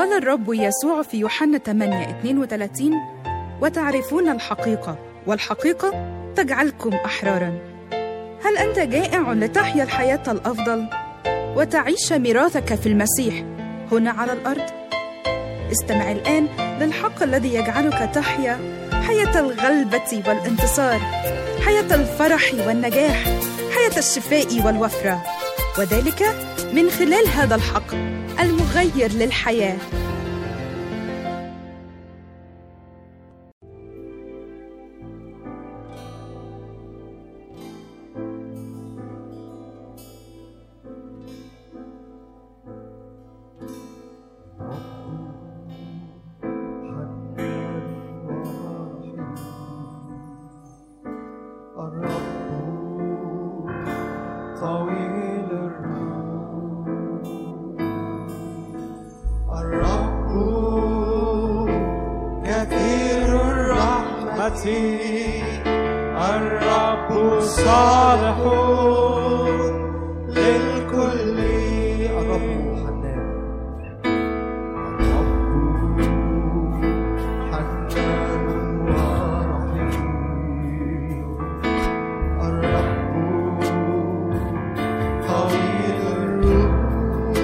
قال الرب يسوع في يوحنا 8 32 وتعرفون الحقيقة والحقيقة تجعلكم أحرارا هل أنت جائع لتحيا الحياة الأفضل وتعيش ميراثك في المسيح هنا على الأرض؟ استمع الآن للحق الذي يجعلك تحيا حياة الغلبة والانتصار حياة الفرح والنجاح حياة الشفاء والوفرة وذلك من خلال هذا الحق المغير للحياه طويل الروح الرب كثير الرحمة الرب صالح للكل الرب حنان الرب حنان ورحيم الرب طويل الروح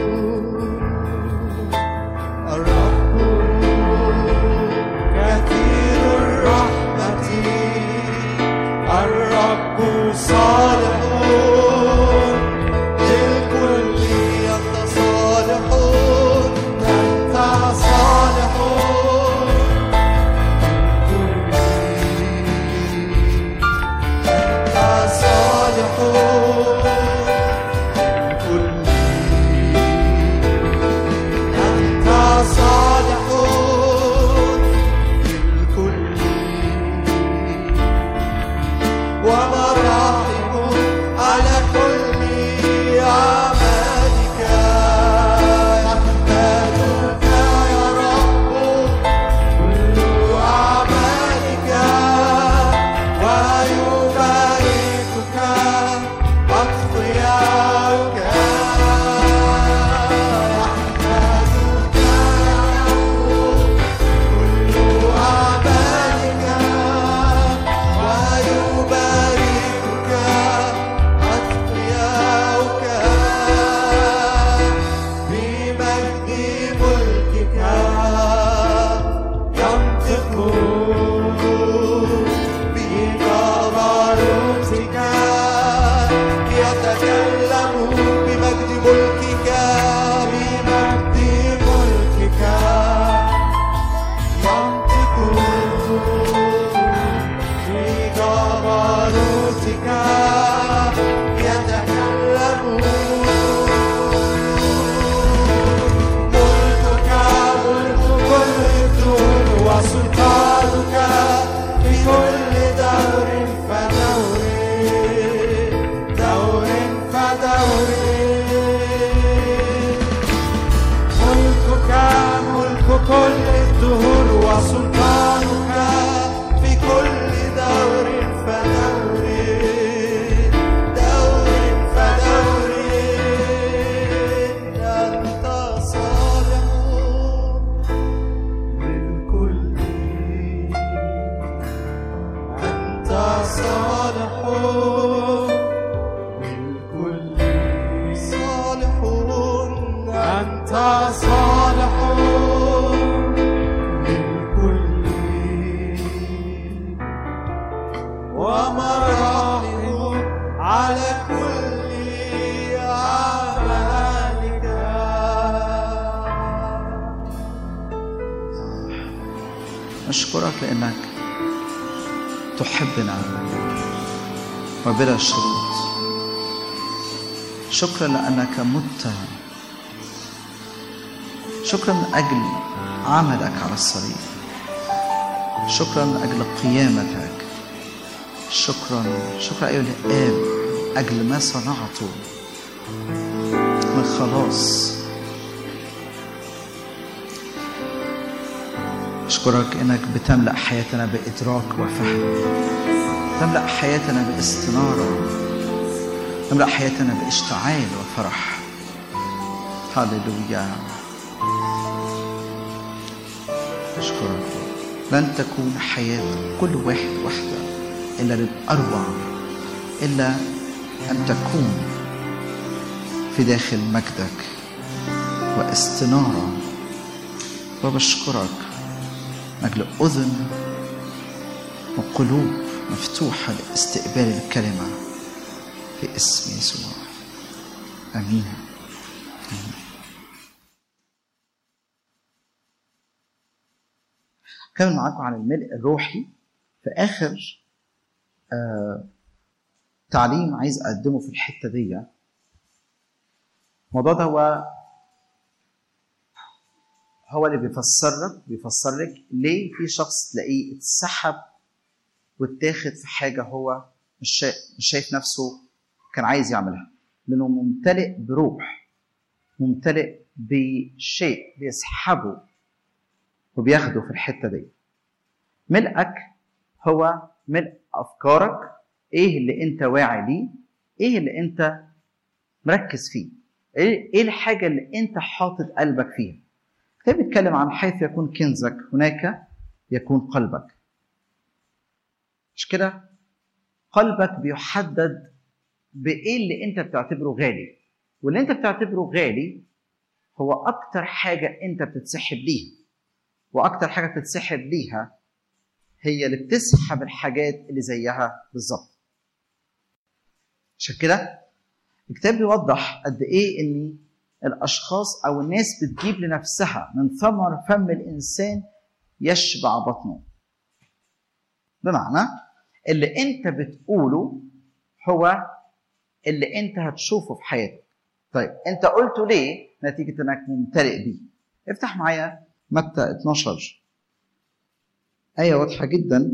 الرب كثير الرحمة الرب صالح للكل أنت صالح أنت صالح للكل أنت صالح للكل أنت صالح للكل ومراحم على كل أعمالك يحمدك يا رب كل أعمالك ويباركك أتقياؤك يحمدك يا رب كل أعمالك ويباركك أتقياؤك بمجد ملكك ينطقون بجبروتك يتكلمون بمجد ملكك بمجد ملكك ينطقون بجبروتك يتكلمون ملكك ملك كل الدور وسلطانك في كل دور فدور دور فدور ملكك ملك كل الدهور وسلطانك في كل دور فدور دور فدور أنت صالح للكل أنت صالح للكل صالح أنت صالح للكل ومراحم على كل أعمالك أشكرك لأنك تحبنا وبلا شروط شكرا لأنك مت شكرا من أجل عملك على الصليب شكرا من أجل قيامتك شكرا شكرا أيها الآب أجل ما صنعته من خلاص أشكرك إنك بتملأ حياتنا بإدراك وفهم تملأ حياتنا باستنارة تملأ حياتنا باشتعال وفرح هللويا أشكرك لن تكون حياة كل واحد واحدة إلا للأروع إلا أن تكون في داخل مجدك واستنارة وبشكرك من أجل أذن وقلوب مفتوحة لاستقبال الكلمة في اسم يسوع آمين كمل معاكم عن الملء الروحي في آخر آه تعليم عايز أقدمه في الحتة دي الموضوع ده هو هو اللي بيفسر لك بيفسر لك ليه في شخص تلاقيه اتسحب واتاخد في حاجه هو مش شايف, مش شايف نفسه كان عايز يعملها لانه ممتلئ بروح ممتلئ بشيء بيسحبه وبياخده في الحته دي ملئك هو ملء افكارك ايه اللي انت واعي ليه ايه اللي انت مركز فيه ايه إيه الحاجه اللي انت حاطط قلبك فيها الكتاب بيتكلم عن حيث يكون كنزك هناك يكون قلبك مش كده قلبك بيحدد بايه اللي انت بتعتبره غالي واللي انت بتعتبره غالي هو اكتر حاجه انت بتتسحب ليها واكتر حاجه بتتسحب ليها هي اللي بتسحب الحاجات اللي زيها بالظبط عشان كده الكتاب بيوضح قد ايه ان الاشخاص او الناس بتجيب لنفسها من ثمر فم الانسان يشبع بطنه بمعنى اللي انت بتقوله هو اللي انت هتشوفه في حياتك طيب انت قلته ليه نتيجه انك ممتلئ بيه افتح معايا متى 12 آية واضحة جدا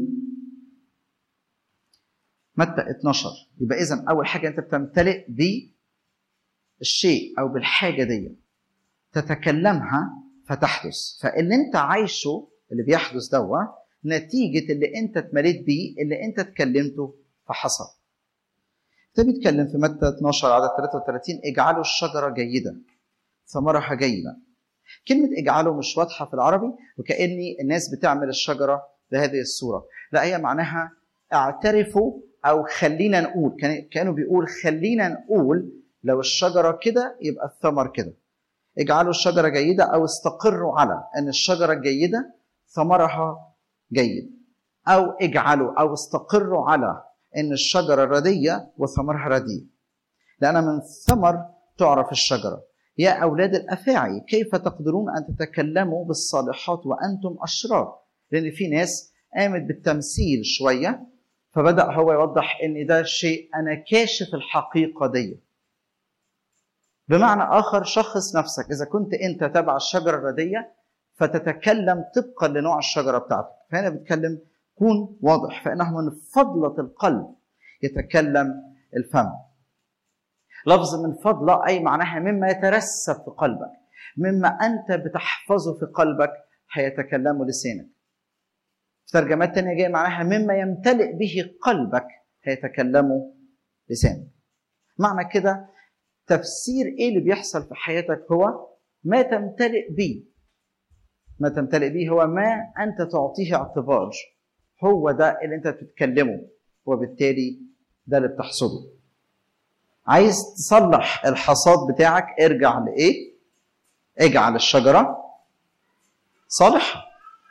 متى 12 يبقى إذا أول حاجة أنت بتمتلئ بالشيء أو بالحاجة دي تتكلمها فتحدث فاللي أنت عايشه اللي بيحدث دوا نتيجة اللي أنت اتمليت بيه اللي أنت اتكلمته فحصل ده بيتكلم في متى 12 عدد 33 اجعلوا الشجرة جيدة ثمرها جيدة كلمة اجعله مش واضحة في العربي وكأني الناس بتعمل الشجرة بهذه الصورة لا هي معناها اعترفوا أو خلينا نقول كانوا بيقول خلينا نقول لو الشجرة كده يبقى الثمر كده اجعلوا الشجرة جيدة أو استقروا على أن الشجرة الجيدة ثمرها جيد أو اجعلوا أو استقروا على أن الشجرة ردية وثمرها رديء لأن من الثمر تعرف الشجرة يا أولاد الأفاعي كيف تقدرون أن تتكلموا بالصالحات وأنتم أشرار لأن في ناس قامت بالتمثيل شوية فبدأ هو يوضح أن ده شيء أنا كاشف الحقيقة دي بمعنى آخر شخص نفسك إذا كنت أنت تبع الشجرة الردية فتتكلم طبقا لنوع الشجرة بتاعتك فهنا بتكلم كون واضح فإنه من فضلة القلب يتكلم الفم لفظ من فضلة أي معناها مما يترسب في قلبك مما أنت بتحفظه في قلبك هيتكلم لسانك في ترجمات تانية جاية معناها مما يمتلئ به قلبك هيتكلم لسانك معنى كده تفسير ايه اللي بيحصل في حياتك هو ما تمتلئ به ما تمتلئ به هو ما انت تعطيه اعتبار هو ده اللي انت بتتكلمه وبالتالي ده اللي بتحصده عايز تصلح الحصاد بتاعك ارجع لايه اجعل الشجره صالحه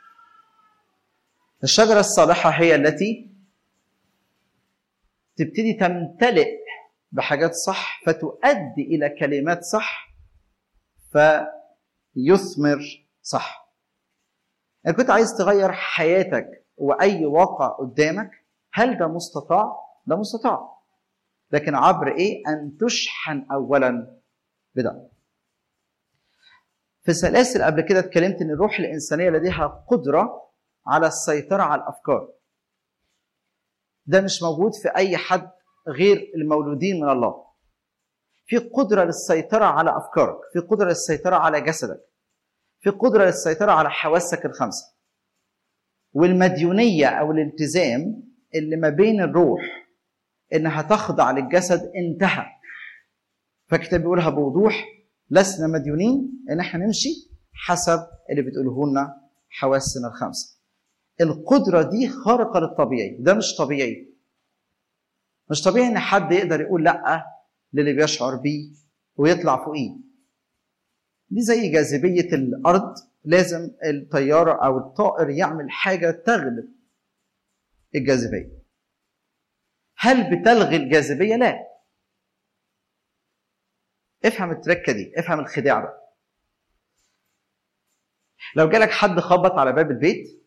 الشجره الصالحه هي التي تبتدي تمتلئ بحاجات صح فتؤدي الى كلمات صح فيثمر صح انا كنت عايز تغير حياتك واي واقع قدامك هل ده مستطاع ده مستطاع لكن عبر ايه ان تشحن اولا بده في السلاسل قبل كده اتكلمت ان الروح الانسانيه لديها قدره على السيطره على الافكار ده مش موجود في اي حد غير المولودين من الله في قدره للسيطره على افكارك في قدره للسيطره على جسدك في قدره للسيطره على حواسك الخمسه والمديونيه او الالتزام اللي ما بين الروح انها تخضع للجسد انتهى فالكتاب بيقولها بوضوح لسنا مديونين ان احنا نمشي حسب اللي بتقوله لنا حواسنا الخمسه القدره دي خارقه للطبيعي ده مش طبيعي مش طبيعي ان حد يقدر يقول لا للي بيشعر بيه ويطلع فوقيه دي زي جاذبيه الارض لازم الطياره او الطائر يعمل حاجه تغلب الجاذبيه هل بتلغي الجاذبيه لا افهم التركه دي افهم الخداع ده لو جالك حد خبط على باب البيت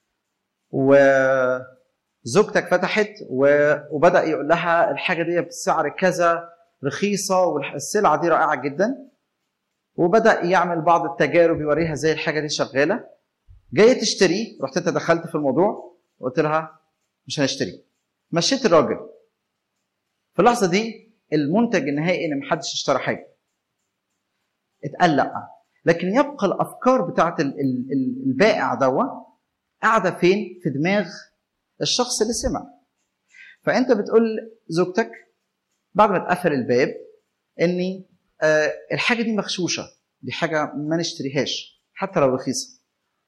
وزوجتك فتحت و- وبدا يقول لها الحاجه دي بسعر كذا رخيصه والسلعه دي رائعه جدا وبدا يعمل بعض التجارب يوريها ازاي الحاجه دي شغاله جايه تشتري رحت انت دخلت في الموضوع وقلت لها مش هنشتري مشيت الراجل في اللحظه دي المنتج النهائي ان محدش اشترى حاجه اتقال لا لكن يبقى الافكار بتاعت ال- ال- ال- البائع دوا قاعده فين في دماغ الشخص اللي سمع فانت بتقول زوجتك بعد ما تقفل الباب اني آه الحاجه دي مغشوشه دي حاجه ما نشتريهاش حتى لو رخيصه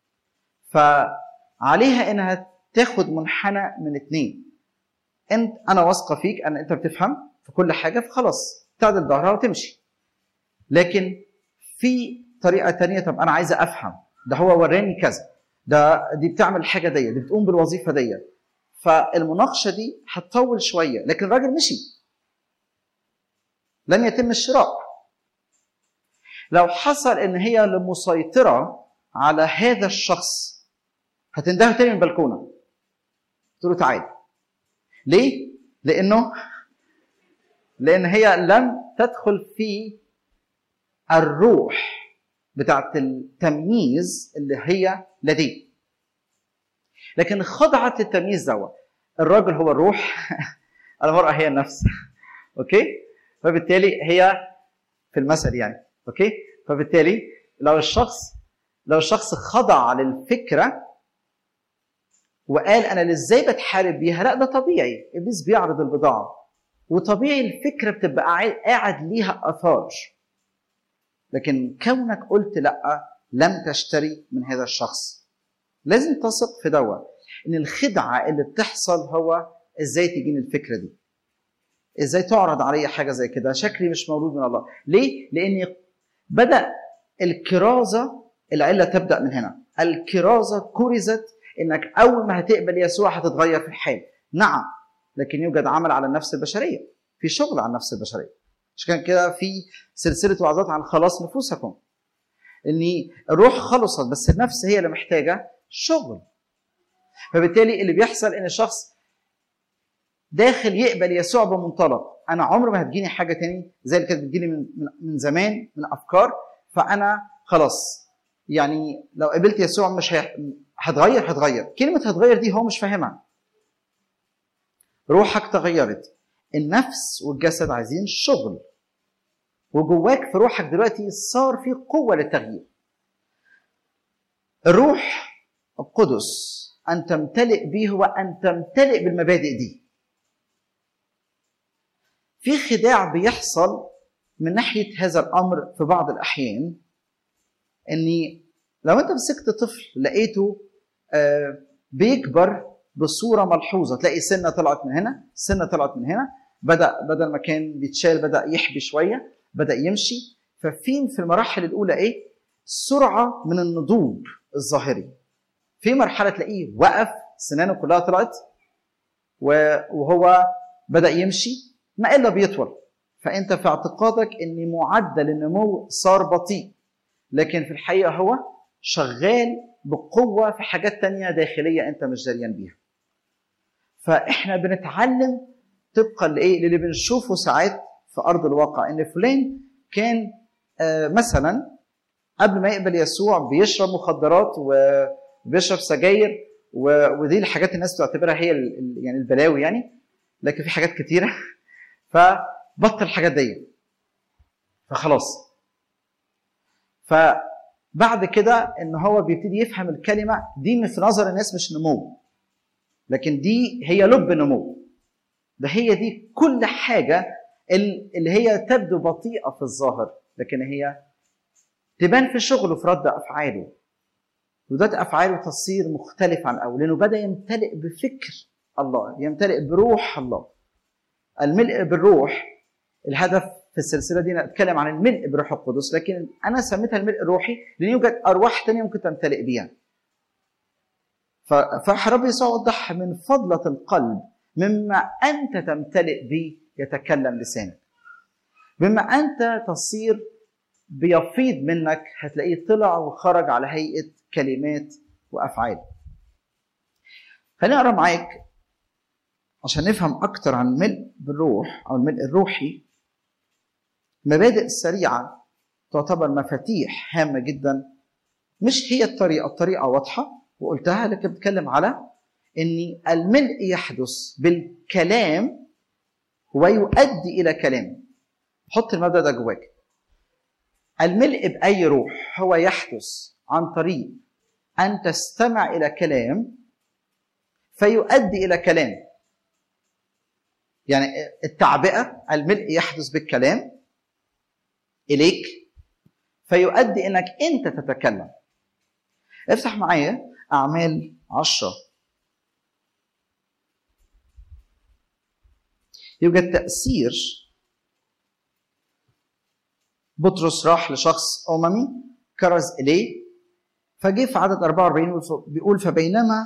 فعليها انها تاخد منحنى من اتنين انت انا واثقه فيك ان انت بتفهم في كل حاجه فخلاص تعدل ظهرها وتمشي لكن في طريقه تانية طب انا عايزه افهم ده هو وراني كذا ده دي بتعمل الحاجه دي دي بتقوم بالوظيفه دي فالمناقشه دي هتطول شويه لكن الراجل مشي لم يتم الشراء لو حصل ان هي اللي مسيطره على هذا الشخص هتندهه تاني من البلكونه تقول له تعالى ليه؟ لانه لان هي لم تدخل في الروح بتاعت التمييز اللي هي لديه لكن خضعت التمييز دوت الراجل هو الروح المرأة هي النفس اوكي فبالتالي هي في المثل يعني اوكي فبالتالي لو الشخص لو الشخص خضع للفكره وقال انا ازاي بتحارب بيها لا ده طبيعي ابليس بيعرض البضاعه وطبيعي الفكره بتبقى قاعد- قاعد ليها اثار لكن كونك قلت لا لم تشتري من هذا الشخص لازم تثق في دوت ان الخدعه اللي بتحصل هو ازاي تجيني الفكره دي ازاي تعرض عليا حاجه زي كده شكلي مش مولود من الله ليه لان بدا الكرازه العله تبدا من هنا الكرازه كرزت انك اول ما هتقبل يسوع هتتغير في الحال نعم لكن يوجد عمل على النفس البشريه في شغل على النفس البشريه عشان كده في سلسله وعظات عن خلاص نفوسكم ان الروح خلصت بس النفس هي اللي محتاجه شغل فبالتالي اللي بيحصل ان الشخص داخل يقبل يسوع بمنطلق انا عمر ما هتجيني حاجه تاني زي اللي كانت بتجيلي من من- من زمان من افكار فانا خلاص يعني لو قبلت يسوع مش هي... هتغير هتغير كلمه هتغير دي هو مش فاهمها روحك تغيرت النفس والجسد عايزين شغل وجواك في روحك دلوقتي صار في قوه للتغيير الروح القدس ان تمتلئ به وان تمتلئ بالمبادئ دي في خداع بيحصل من ناحيه هذا الامر في بعض الاحيان اني لو انت مسكت طفل لقيته آه، بيكبر بصوره ملحوظه تلاقي سنه طلعت من هنا سنه طلعت من هنا بدا بدل ما كان بيتشال بدا يحبي شويه بدا يمشي ففي في المراحل الاولى ايه سرعه من النضوج الظاهري في مرحله تلاقيه وقف سنانه كلها طلعت و- وهو بدا يمشي ما الا بيطول فانت في اعتقادك ان معدل النمو صار بطيء لكن في الحقيقه هو شغال بقوه في حاجات تانية داخليه انت مش دريان بيها فاحنا بنتعلم طبقا لايه للي بنشوفه ساعات في ارض الواقع ان فلان كان آه، مثلا قبل ما يقبل يسوع بيشرب مخدرات وبيشرب سجاير و- ودي الحاجات الناس تعتبرها هي ال- ال- يعني البلاوي يعني لكن في حاجات كتيره فبطل الحاجات دي فخلاص فبعد كده ان هو بيبتدي يفهم الكلمه دي من في نظر الناس مش نمو لكن دي هي لب النمو ده هي دي كل حاجه ال- اللي هي تبدو بطيئه في الظاهر لكن هي تبان في شغله في رد افعاله ردود افعاله تصير مختلفه عن الاول لانه بدا يمتلئ بفكر الله يمتلئ بروح الله الملء بالروح الهدف في السلسله دي نتكلم عن الملء بروح القدس لكن انا سميتها الملء الروحي لان يوجد ارواح تانية ممكن تمتلئ بيها ف- فالرب يسوع وضح من فضله القلب مما انت تمتلئ به يتكلم لسانك بما انت تصير بيفيض منك هتلاقيه طلع وخرج على هيئه كلمات وافعال خليني اقرا معاك عشان نفهم اكتر عن الملء بالروح او الملء الروحي مبادئ سريعه تعتبر مفاتيح هامه جدا مش هي الطريقه الطريقه واضحه وقلتها لكن بتكلم على ان الملء يحدث بالكلام ويؤدي الى كلام حط المبدا ده جواك الملء باي روح هو يحدث عن طريق ان تستمع الى كلام فيؤدي الى كلام يعني التعبئه الملء يحدث بالكلام اليك فيؤدي انك انت تتكلم افتح معايا اعمال عشرة يوجد تأثير بطرس راح لشخص أممي كرز إليه فجه في عدد 44 بيقول فبينما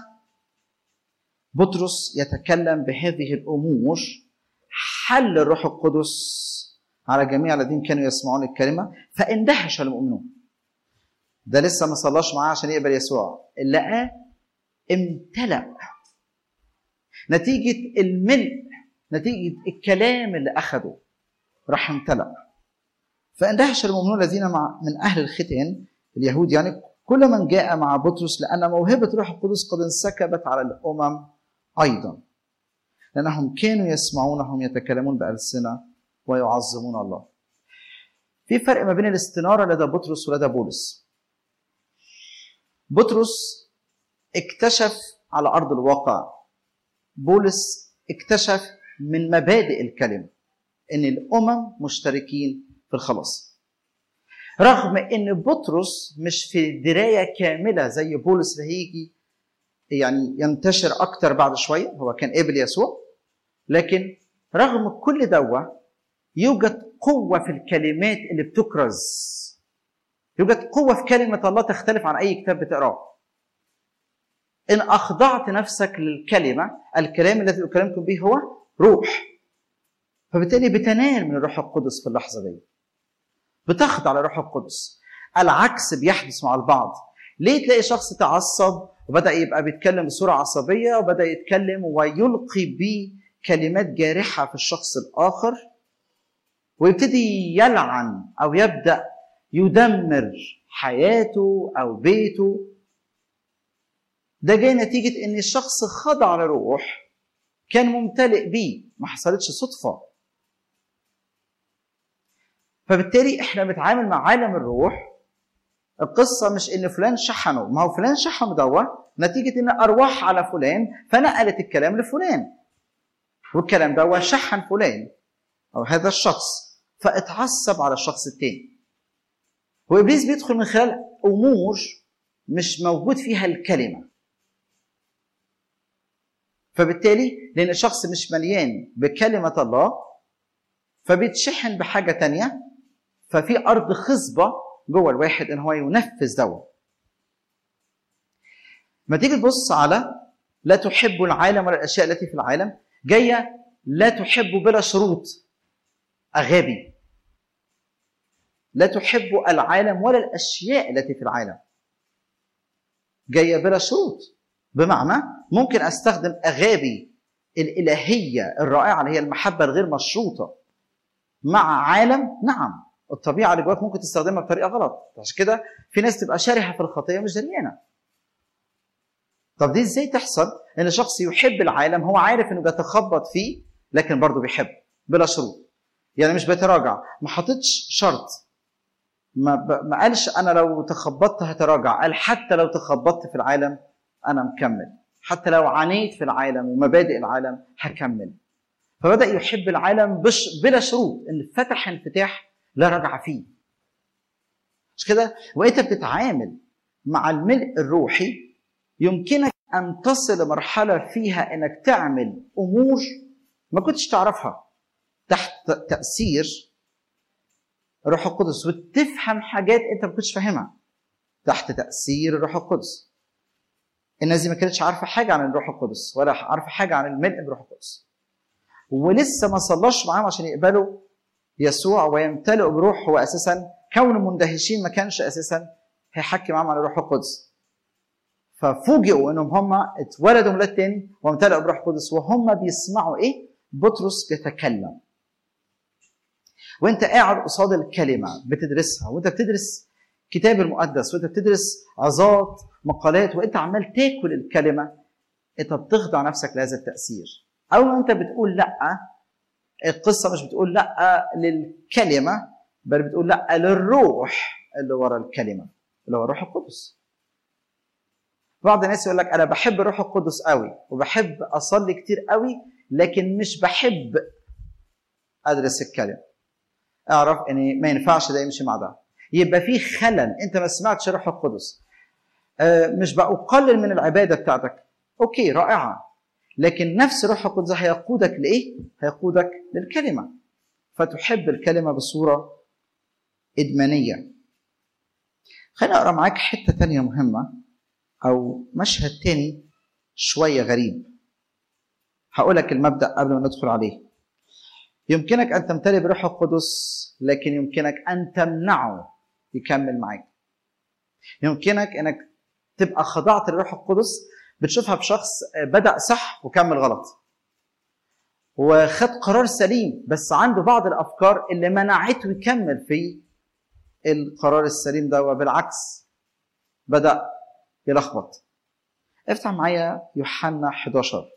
بطرس يتكلم بهذه الأمور حل الروح القدس على جميع الذين كانوا يسمعون الكلمة فاندهش المؤمنون ده لسه ما صلاش معاه عشان يقبل يسوع اللي لقاه امتلأ نتيجة الملء نتيجة الكلام اللي أخده راح امتلأ فاندهش المؤمنون الذين مع من أهل الختان اليهود يعني كل من جاء مع بطرس لأن موهبة روح القدس قد انسكبت على الأمم أيضا لأنهم كانوا يسمعونهم يتكلمون بألسنة ويعظمون الله في فرق ما بين الاستنارة لدى بطرس ولدى بولس بطرس اكتشف على أرض الواقع بولس اكتشف من مبادئ الكلمة ان الامم مشتركين في الخلاص رغم ان بطرس مش في درايه كامله زي بولس اللي هيجي يعني ينتشر اكتر بعد شويه هو كان قبل يسوع لكن رغم كل دوا يوجد قوه في الكلمات اللي بتكرز يوجد قوه في كلمه الله تختلف عن اي كتاب بتقراه ان اخضعت نفسك للكلمه الكلام الذي اكلمكم به هو روح فبالتالي بتنال من الروح القدس في اللحظه دي بتخضع للروح القدس العكس بيحدث مع البعض ليه تلاقي شخص تعصب وبدا يبقى بيتكلم بصوره عصبيه وبدا يتكلم ويلقي بكلمات جارحه في الشخص الاخر ويبتدي يلعن او يبدا يدمر حياته او بيته ده جاي نتيجه ان الشخص خضع لروح كان ممتلئ بيه ما حصلتش صدفه فبالتالي احنا بنتعامل مع عالم الروح القصة مش إن فلان شحنه، ما هو فلان شحنه دوا نتيجة إن أرواح على فلان فنقلت الكلام لفلان. والكلام دوا شحن فلان أو هذا الشخص فاتعصب على الشخص التاني. وإبليس بيدخل من خلال أمور مش موجود فيها الكلمة. فبالتالي لأن الشخص مش مليان بكلمة الله فبيتشحن بحاجة تانية ففي أرض خصبة جوه الواحد ان هو ينفذ دوا ما تيجي تبص على لا تحب العالم ولا الاشياء التي في العالم جايه لا تحب بلا شروط اغابي لا تحب العالم ولا الاشياء التي في العالم جايه بلا شروط بمعنى ممكن استخدم اغابي الالهيه الرائعه اللي هي المحبه الغير مشروطه مع عالم نعم الطبيعه اللي جواك ممكن تستخدمها بطريقه غلط عشان كده في ناس تبقى شارحه في الخطيه مش دريانه طب دي ازاي تحصل ان شخص يحب العالم هو عارف انه بيتخبط فيه لكن برضه بيحب بلا شروط يعني مش بيتراجع ما حطتش شرط ما, ب... ما قالش انا لو تخبطت هتراجع قال حتى لو تخبطت في العالم انا مكمل حتى لو عانيت في العالم ومبادئ العالم هكمل فبدا يحب العالم بش... بلا شروط ان فتح انفتاح لا رجع فيه مش كده وانت بتتعامل مع الملء الروحي يمكنك ان تصل لمرحله فيها انك تعمل امور ما كنتش تعرفها تحت تاثير الروح القدس وتفهم حاجات انت ما كنتش فاهمها تحت تاثير الروح القدس الناس دي ما كانتش عارفه حاجه عن الروح القدس ولا عارفه حاجه عن الملء بالروح القدس ولسه ما صلاش معاهم عشان يقبلوا يسوع ويمتلئوا بروح هو اساسا كونوا مندهشين ما كانش اساسا هيحكي معاهم عن الروح القدس ففوجئوا انهم هم اتولدوا ميلاد تاني وامتلأوا بروح القدس وهم بيسمعوا ايه؟ بطرس بيتكلم. وانت قاعد قصاد الكلمه بتدرسها وانت بتدرس كتاب المقدس وانت بتدرس عظات مقالات وانت عمال تاكل الكلمه انت بتخضع نفسك لهذا التاثير. اول ما انت بتقول لا القصه مش بتقول لا للكلمه بل بتقول لا للروح اللي ورا الكلمه اللي هو الروح القدس. بعض الناس يقول لك انا بحب الروح القدس قوي وبحب اصلي كتير قوي لكن مش بحب ادرس الكلمه اعرف ان ما ينفعش ده يمشي مع ده يبقى في خلل انت ما سمعتش الروح القدس آه، مش بقلل من العباده بتاعتك اوكي رائعه لكن نفس الروح القدس هيقودك لايه هيقودك للكلمه فتحب الكلمه بصوره ادمانيه خليني اقرا معاك حته تانية مهمه او مشهد تاني شويه غريب هقول لك المبدا قبل ما ندخل عليه يمكنك ان تمتلئ بروح القدس لكن يمكنك ان تمنعه يكمل معاك يمكنك انك تبقى خضعت للروح القدس بتشوفها بشخص بدا صح وكمل غلط وخد قرار سليم بس عنده بعض الافكار اللي منعته يكمل في القرار السليم ده وبالعكس بدا يلخبط افتح معايا يوحنا 11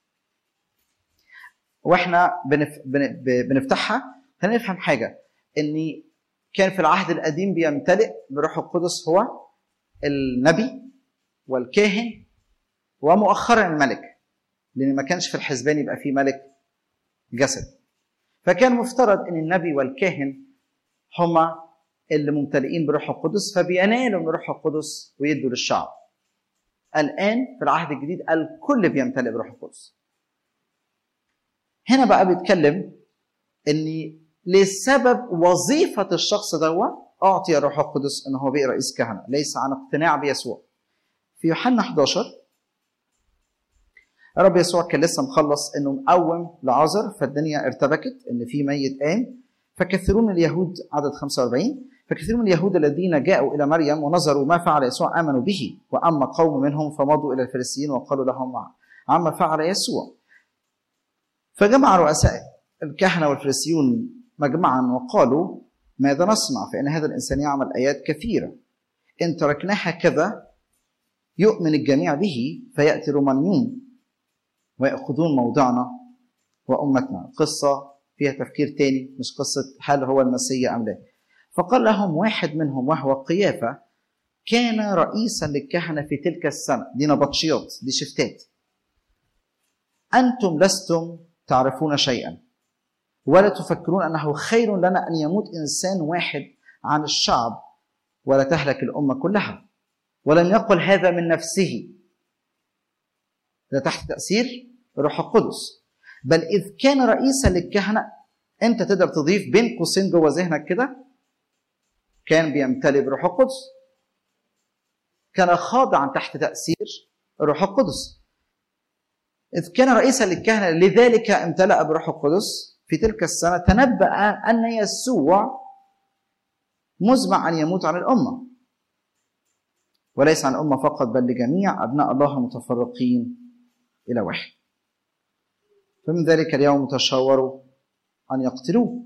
واحنا بنف... بن... بنفتحها خلينا نفهم حاجه ان كان في العهد القديم بيمتلئ بروح القدس هو النبي والكاهن ومؤخرا الملك لان ما كانش في الحسبان يبقى فيه ملك جسد فكان مفترض ان النبي والكاهن هما اللي ممتلئين بروح القدس فبينالوا من روح القدس ويدوا للشعب الان في العهد الجديد الكل بيمتلئ بروح القدس هنا بقى بيتكلم ان لسبب وظيفه الشخص دوا اعطي الروح القدس ان هو بقى رئيس كهنه ليس عن اقتناع بيسوع في يوحنا 11 الرب يسوع كان لسه مخلص انه مقوم لعازر فالدنيا ارتبكت ان في ميت قام فكثيرون اليهود عدد 45 فكثير من اليهود الذين جاءوا الى مريم ونظروا ما فعل يسوع امنوا به واما قوم منهم فمضوا الى الفريسيين وقالوا لهم عما فعل يسوع فجمع رؤساء الكهنه والفريسيون مجمعا وقالوا ماذا نصنع فان هذا الانسان يعمل ايات كثيره ان تركناها كذا يؤمن الجميع به فياتي رومانيون وياخذون موضعنا وامتنا قصه فيها تفكير تاني مش قصه هل هو المسيح ام لا فقال لهم واحد منهم وهو قيافة كان رئيسا للكهنة في تلك السنة دي نبطشيات دي شفتات أنتم لستم تعرفون شيئا ولا تفكرون أنه خير لنا أن يموت إنسان واحد عن الشعب ولا تهلك الأمة كلها ولم يقل هذا من نفسه ده تحت تأثير روح القدس بل إذ كان رئيسا للكهنة أنت تقدر تضيف بين قوسين جوه ذهنك كده كان بيمتلئ بروح القدس كان خاضعا تحت تأثير الروح القدس إذ كان رئيسا للكهنة لذلك امتلأ بروح القدس في تلك السنة تنبأ أن يسوع مزمع أن يموت عن الأمة وليس عن الأمة فقط بل لجميع أبناء الله المتفرقين إلى واحد فمن ذلك اليوم تشاوروا أن يقتلوه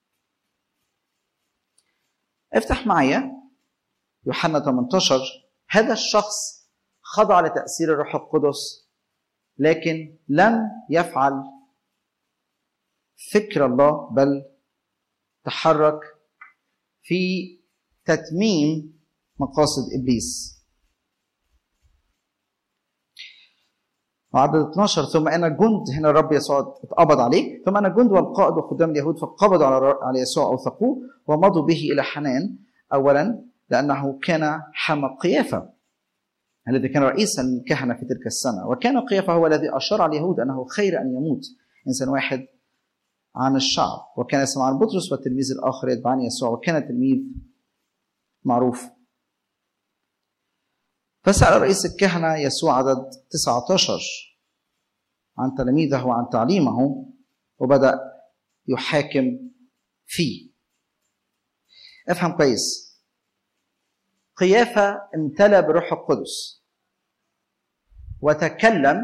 افتح معايا يوحنا 18 هذا الشخص خضع لتأثير الروح القدس لكن لم يفعل فكر الله بل تحرك في تتميم مقاصد ابليس وعدد 12 ثم انا جند هنا الرب يسوع اتقبض عليه ثم انا جند والقائد وخدام اليهود فقبضوا على على يسوع اوثقوه ومضوا به الى حنان اولا لأنه كان حمى قيافة الذي كان رئيسا للكهنة في تلك السنة وكان قيافة هو الذي أشار على اليهود أنه خير أن يموت إنسان واحد عن الشعب وكان سمعان بطرس والتلميذ الآخر يتبعان يسوع وكان تلميذ معروف فسأل رئيس الكهنة يسوع عدد 19 عن تلاميذه وعن تعليمه وبدأ يحاكم فيه افهم كويس قيافة امتلأ بالروح القدس وتكلم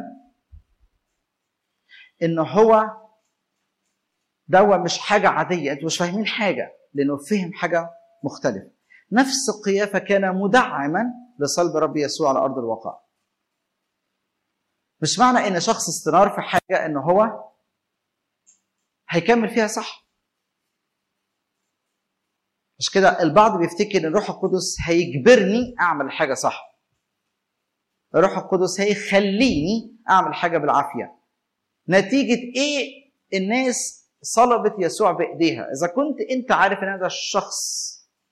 ان هو دوا مش حاجة عادية انتوا مش فاهمين حاجة لانه فهم حاجة مختلفة نفس قيافة كان مدعما لصلب رب يسوع على ارض الواقع مش معنى ان شخص استنار في حاجة ان هو هيكمل فيها صح مش كده البعض بيفتكر ان الروح القدس هيجبرني اعمل حاجه صح الروح القدس هيخليني اعمل حاجه بالعافيه نتيجه ايه الناس صلبت يسوع بايديها اذا كنت انت عارف ان هذا الشخص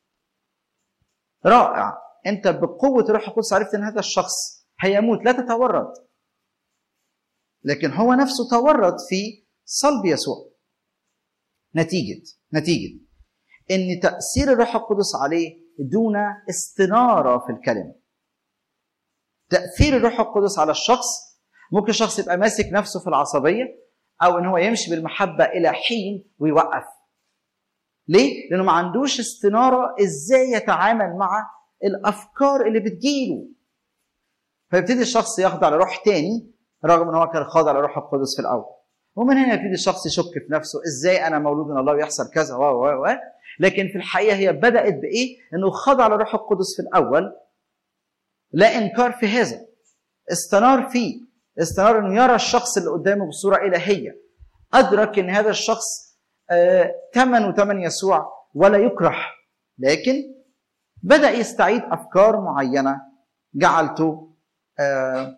رائع انت بقوه الروح القدس عرفت ان هذا الشخص هيموت لا تتورط لكن هو نفسه تورط في صلب يسوع نتيجه نتيجه ان تاثير الروح القدس عليه دون استناره في الكلمه تاثير الروح القدس على الشخص ممكن شخص يبقى ماسك نفسه في العصبيه او ان هو يمشي بالمحبه الى حين ويوقف ليه لانه ما عندوش استناره ازاي يتعامل مع الافكار اللي بتجيله فيبتدي الشخص يخضع لروح تاني رغم ان هو كان خاضع لروح القدس في الاول ومن هنا يبتدي الشخص يشك في نفسه ازاي انا مولود من الله ويحصل كذا و و و لكن في الحقيقه هي بدات بايه؟ انه خضع لروح القدس في الاول لا انكار في هذا استنار فيه استنار انه يرى الشخص اللي قدامه بصوره الهيه ادرك ان هذا الشخص آه ثمن وثمن يسوع ولا يكره لكن بدا يستعيد افكار معينه جعلته آه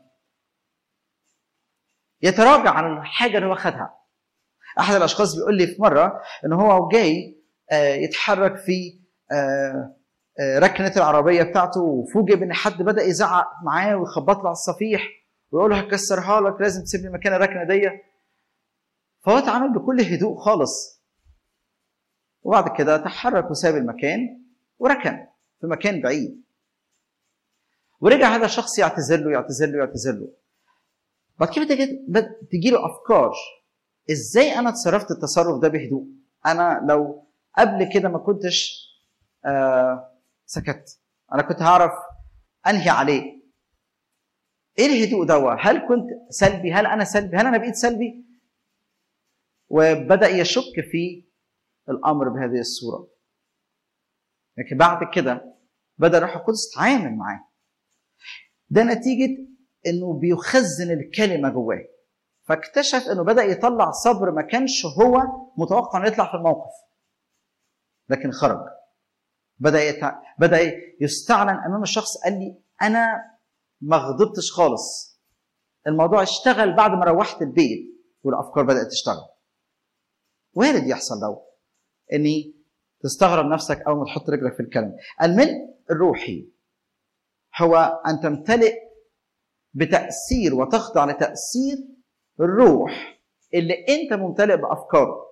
يتراجع عن الحاجه اللي هو خدها احد الاشخاص بيقول لي في مره ان هو جاي يتحرك في ركنه العربيه بتاعته وفوجئ بان حد بدا يزعق معاه ويخبط له على الصفيح ويقول له هكسرها لك لازم تسيب لي مكان الركنه دي فهو اتعامل بكل هدوء خالص وبعد كده تحرك وساب المكان وركن في مكان بعيد ورجع هذا الشخص يعتذر له يعتذر له يعتذر له بعد كده تجي له افكار ازاي انا اتصرفت التصرف ده بهدوء انا لو قبل كده ما كنتش آه سكت انا كنت هعرف انهي عليه ايه الهدوء ده هل كنت سلبي هل انا سلبي هل انا بقيت سلبي وبدا يشك في الامر بهذه الصوره لكن بعد كده بدا الروح القدس يتعامل معاه ده نتيجه انه بيخزن الكلمه جواه فاكتشف انه بدا يطلع صبر ما كانش هو متوقع انه يطلع في الموقف لكن خرج بدا يتع... بدا يستعلن امام الشخص قال لي انا ما غضبتش خالص الموضوع اشتغل بعد ما روحت البيت والافكار بدات تشتغل وارد يحصل ده اني تستغرب نفسك اول ما تحط رجلك في الكلمه الملء الروحي هو ان تمتلئ بتاثير وتخضع لتاثير الروح اللي انت ممتلئ بافكاره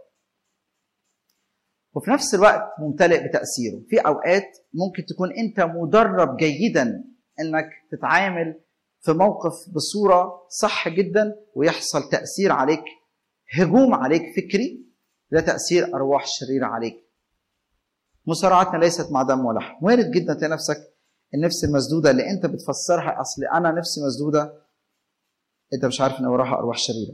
وفي نفس الوقت ممتلئ بتاثيره في اوقات ممكن تكون انت مدرب جيدا انك تتعامل في موقف بصوره صح جدا ويحصل تاثير عليك هجوم عليك فكري ده تاثير ارواح شريره عليك مصارعتنا ليست مع دم ولحم وارد جدا تلاقي نفسك النفس المسدوده اللي انت بتفسرها اصل انا نفسي مسدوده انت مش عارف ان وراها ارواح شريره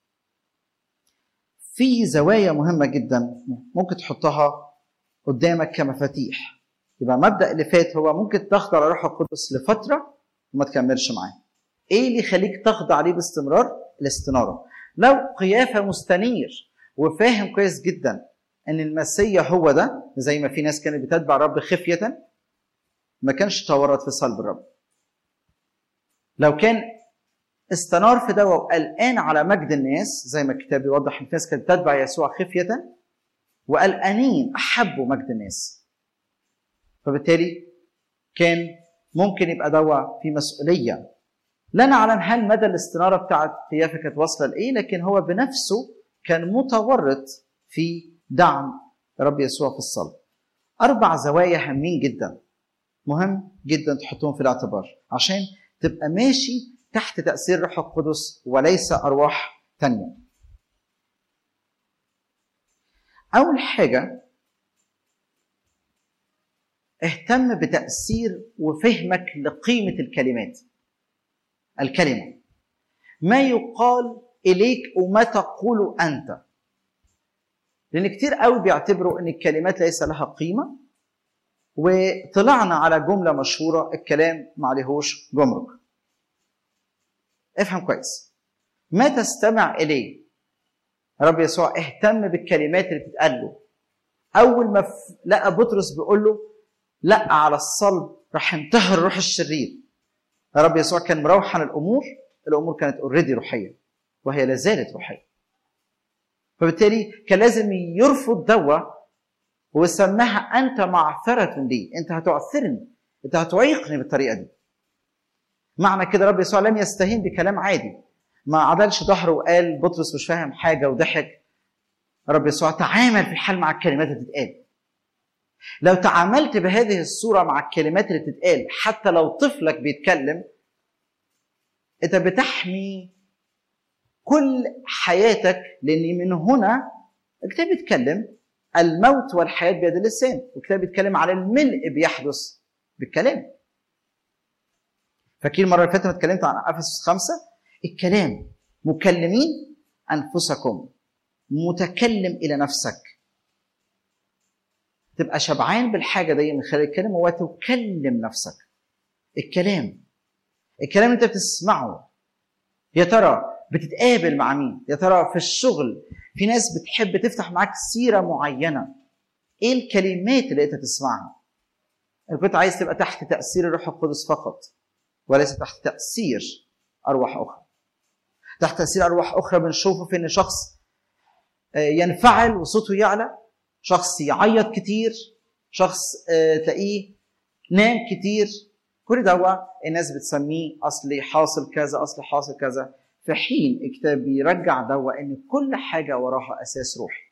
في زوايا مهمه جدا ممكن تحطها قدامك كمفاتيح يبقى المبدا اللي فات هو ممكن تخضع لروح القدس لفتره وما تكملش معاه ايه اللي يخليك تخضع عليه باستمرار الاستناره لو قيافه مستنير وفاهم كويس جدا ان المسيا هو ده زي ما في ناس كانت بتتبع الرب خفيه ما كانش تورط في صلب الرب لو كان استنار في ده وقلقان على مجد الناس زي ما الكتاب بيوضح ان الناس كانت تتبع يسوع خفيه وقلقانين احبوا مجد الناس فبالتالي كان ممكن يبقى دوا في مسؤوليه لا نعلم هل مدى الاستناره بتاعت قيافه كانت واصله لايه لكن هو بنفسه كان متورط في دعم رب يسوع في الصلب اربع زوايا هامين جدا مهم جدا تحطهم في الاعتبار عشان تبقى ماشي تحت تاثير الروح القدس وليس ارواح تانيه اول حاجه اهتم بتاثير وفهمك لقيمه الكلمات الكلمه ما يقال اليك وما تقول انت لان كتير قوي بيعتبروا ان الكلمات ليس لها قيمه وطلعنا على جمله مشهوره الكلام ما عليهوش جمرك افهم كويس ما تستمع اليه رب يسوع اهتم بالكلمات اللي بتتقال له اول ما ف- لقى بطرس بيقول له لا على الصلب راح ينتهر الروح الشرير رب يسوع كان مروحا الامور الامور كانت اوريدي روحيه وهي لا زالت روحيه فبالتالي كان لازم يرفض دوا وسماها انت معثره لي انت هتعثرني انت هتعيقني بالطريقه دي معنى كده رب يسوع لم يستهين بكلام عادي ما عدلش ظهره وقال بطرس مش فاهم حاجه وضحك رب يسوع تعامل في الحال مع الكلمات اللي بتتقال لو تعاملت بهذه الصوره مع الكلمات اللي بتتقال حتى لو طفلك بيتكلم انت بتحمي كل حياتك لان من هنا الكتاب بيتكلم الموت والحياه بيد اللسان والكتاب بيتكلم على الملء بيحدث بالكلام فاكرين المره اللي فاتت لما اتكلمت عن افسس خمسه الكلام مكلمين انفسكم متكلم الى نفسك تبقى شبعان بالحاجه دي من خلال الكلمه وتكلم نفسك الكلام الكلام اللي انت بتسمعه يا ترى بتتقابل مع مين يا ترى في الشغل في ناس بتحب تفتح معاك سيره معينه ايه الكلمات اللي انت تسمعها انا كنت عايز تبقى تحت تاثير الروح القدس فقط وليس تحت تاثير ارواح اخرى تحت تاثير ارواح اخرى بنشوفه في ان شخص آه، ينفعل وصوته يعلى شخص يعيط كتير شخص آه، تلاقيه نام كتير كل دوا الناس بتسميه اصلي حاصل كذا اصلي حاصل كذا في حين الكتاب بيرجع دوا ان كل حاجه وراها اساس روحي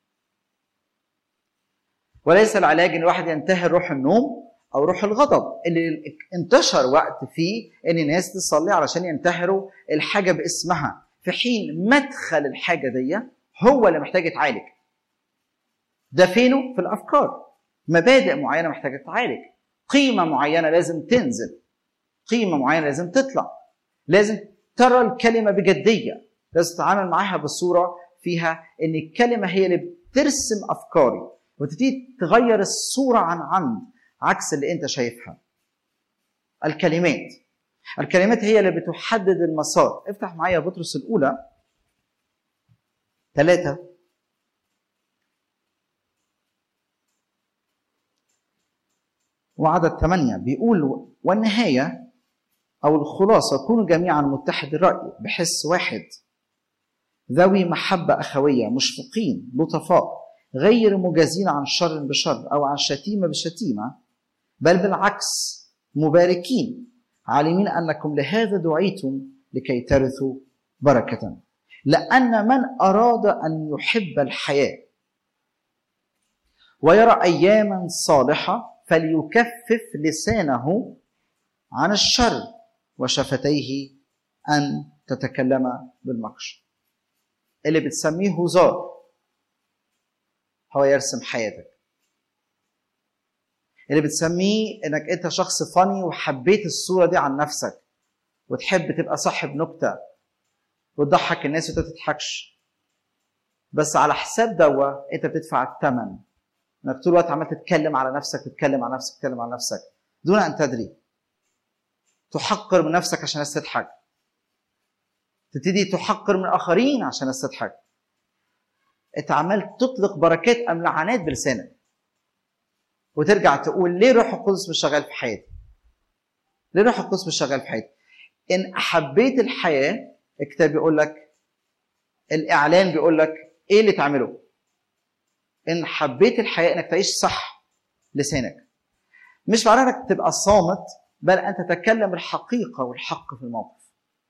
وليس العلاج ان الواحد ينتهر روح النوم او روح الغضب اللي انتشر وقت فيه ان الناس تصلي علشان ينتهروا الحاجه باسمها في حين مدخل الحاجه دي هو اللي محتاج يتعالج ده فينه في الافكار مبادئ معينه محتاجه تتعالج قيمه معينه لازم تنزل قيمه معينه لازم تطلع لازم ترى الكلمه بجديه لازم تتعامل معاها بصوره فيها ان الكلمه هي اللي بترسم افكاري وتبتدي تغير الصوره عن عمد عكس اللي انت شايفها الكلمات الكلمات هي اللي بتحدد المسار افتح معايا بطرس الاولى ثلاثة وعدد ثمانية بيقول والنهاية أو الخلاصة كونوا جميعا متحد الرأي بحس واحد ذوي محبة أخوية مشفقين لطفاء غير مجازين عن شر بشر أو عن شتيمة بشتيمة بل بالعكس مباركين عالمين أنكم لهذا دعيتم لكي ترثوا بركة لأن من أراد أن يحب الحياة ويرى أياما صالحة فليكفف لسانه عن الشر وشفتيه أن تتكلم بالمكر اللي بتسميه هزار هو يرسم حياتك اللي بتسميه انك انت شخص فاني وحبيت الصوره دي عن نفسك وتحب تبقى صاحب نكته وتضحك الناس وانت تضحكش بس على حساب دوا انت بتدفع الثمن انك طول الوقت عمال تتكلم على نفسك تتكلم على نفسك تتكلم على نفسك دون ان تدري تحقر من نفسك عشان الناس تضحك تبتدي تحقر من الاخرين عشان الناس تضحك انت عمال تطلق بركات ام لعنات بلسانك وترجع تقول ليه روح القدس مش شغال في حياتي ليه روح القدس مش شغال في حياتي ان احبيت الحياه الكتاب بيقول لك الاعلان بيقول لك ايه اللي تعمله ان حبيت الحياه انك تعيش صح لسانك مش معناه انك تبقى صامت بل ان تتكلم الحقيقه والحق في الموقف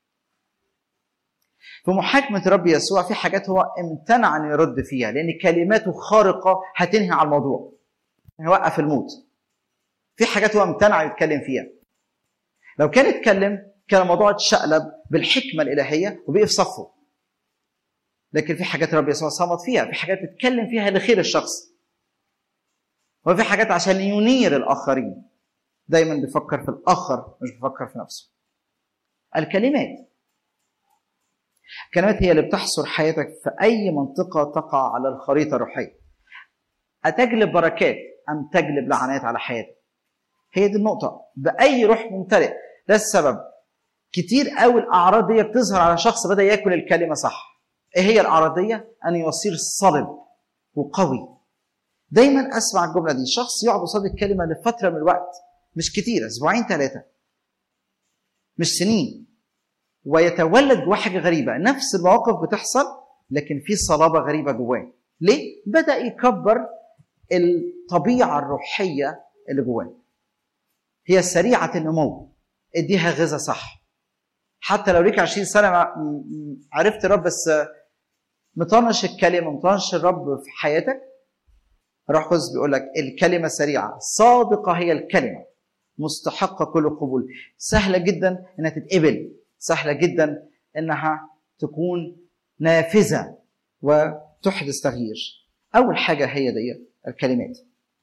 في محاكمة رب يسوع في حاجات هو امتنع أن يرد فيها لأن كلماته خارقة هتنهي على الموضوع هيوقف الموت في حاجات هو امتنع يتكلم فيها لو كان اتكلم كان الموضوع اتشقلب بالحكمة الإلهية وبقي في صفه لكن في حاجات رب يسوع صمت فيها في حاجات اتكلم فيها لخير الشخص وفي حاجات عشان ينير الآخرين دايما بيفكر في الآخر مش بيفكر في نفسه الكلمات الكلمات هي اللي بتحصر حياتك في أي منطقة تقع على الخريطة الروحية أتجلب بركات أم تجلب لعنات على حياتك هي دي النقطة بأي روح ممتلئ ده السبب كتير قوي الأعراض دي بتظهر على شخص بدأ ياكل الكلمة صح إيه هي الأعراض دي؟ أن يصير صلب وقوي دايما أسمع الجملة دي شخص يقعد قصاد الكلمة لفترة من الوقت مش كتير أسبوعين ثلاثة مش سنين ويتولد جواه حاجه غريبه نفس المواقف بتحصل لكن في صلابه غريبه جواه ليه بدا يكبر الطبيعه الروحيه اللي جواه هي سريعه النمو اديها غذاء صح حتى لو ليك 20 سنه عرفت الرب بس مطنش الكلمه مطنش الرب في حياتك روح قدس بيقول لك الكلمه سريعه صادقه هي الكلمه مستحقه كل قبول سهله جدا انها تتقبل سهلة جدا انها تكون نافذة وتحدث تغيير اول حاجة هي دي الكلمات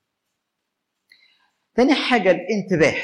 تاني حاجة الانتباه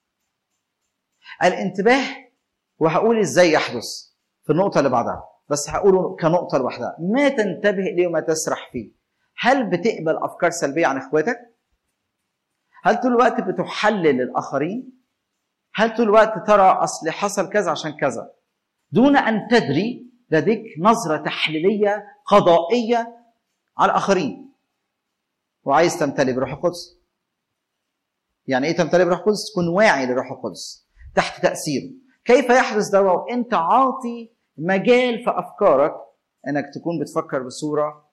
الانتباه وهقول ازاي يحدث في النقطة اللي بعدها بس هقوله كنقطة لوحدها ما تنتبه إليه وما تسرح فيه هل بتقبل أفكار سلبية عن إخواتك؟ هل طول الوقت بتحلل الآخرين؟ هل طول الوقت ترى اصل حصل كذا عشان كذا دون ان تدري لديك نظره تحليليه قضائيه على الاخرين وعايز تمتلي بروح القدس يعني ايه تمتلي بروح القدس تكون واعي لروح القدس تحت تاثيره كيف يحدث ده وانت عاطي مجال في افكارك انك تكون بتفكر بصوره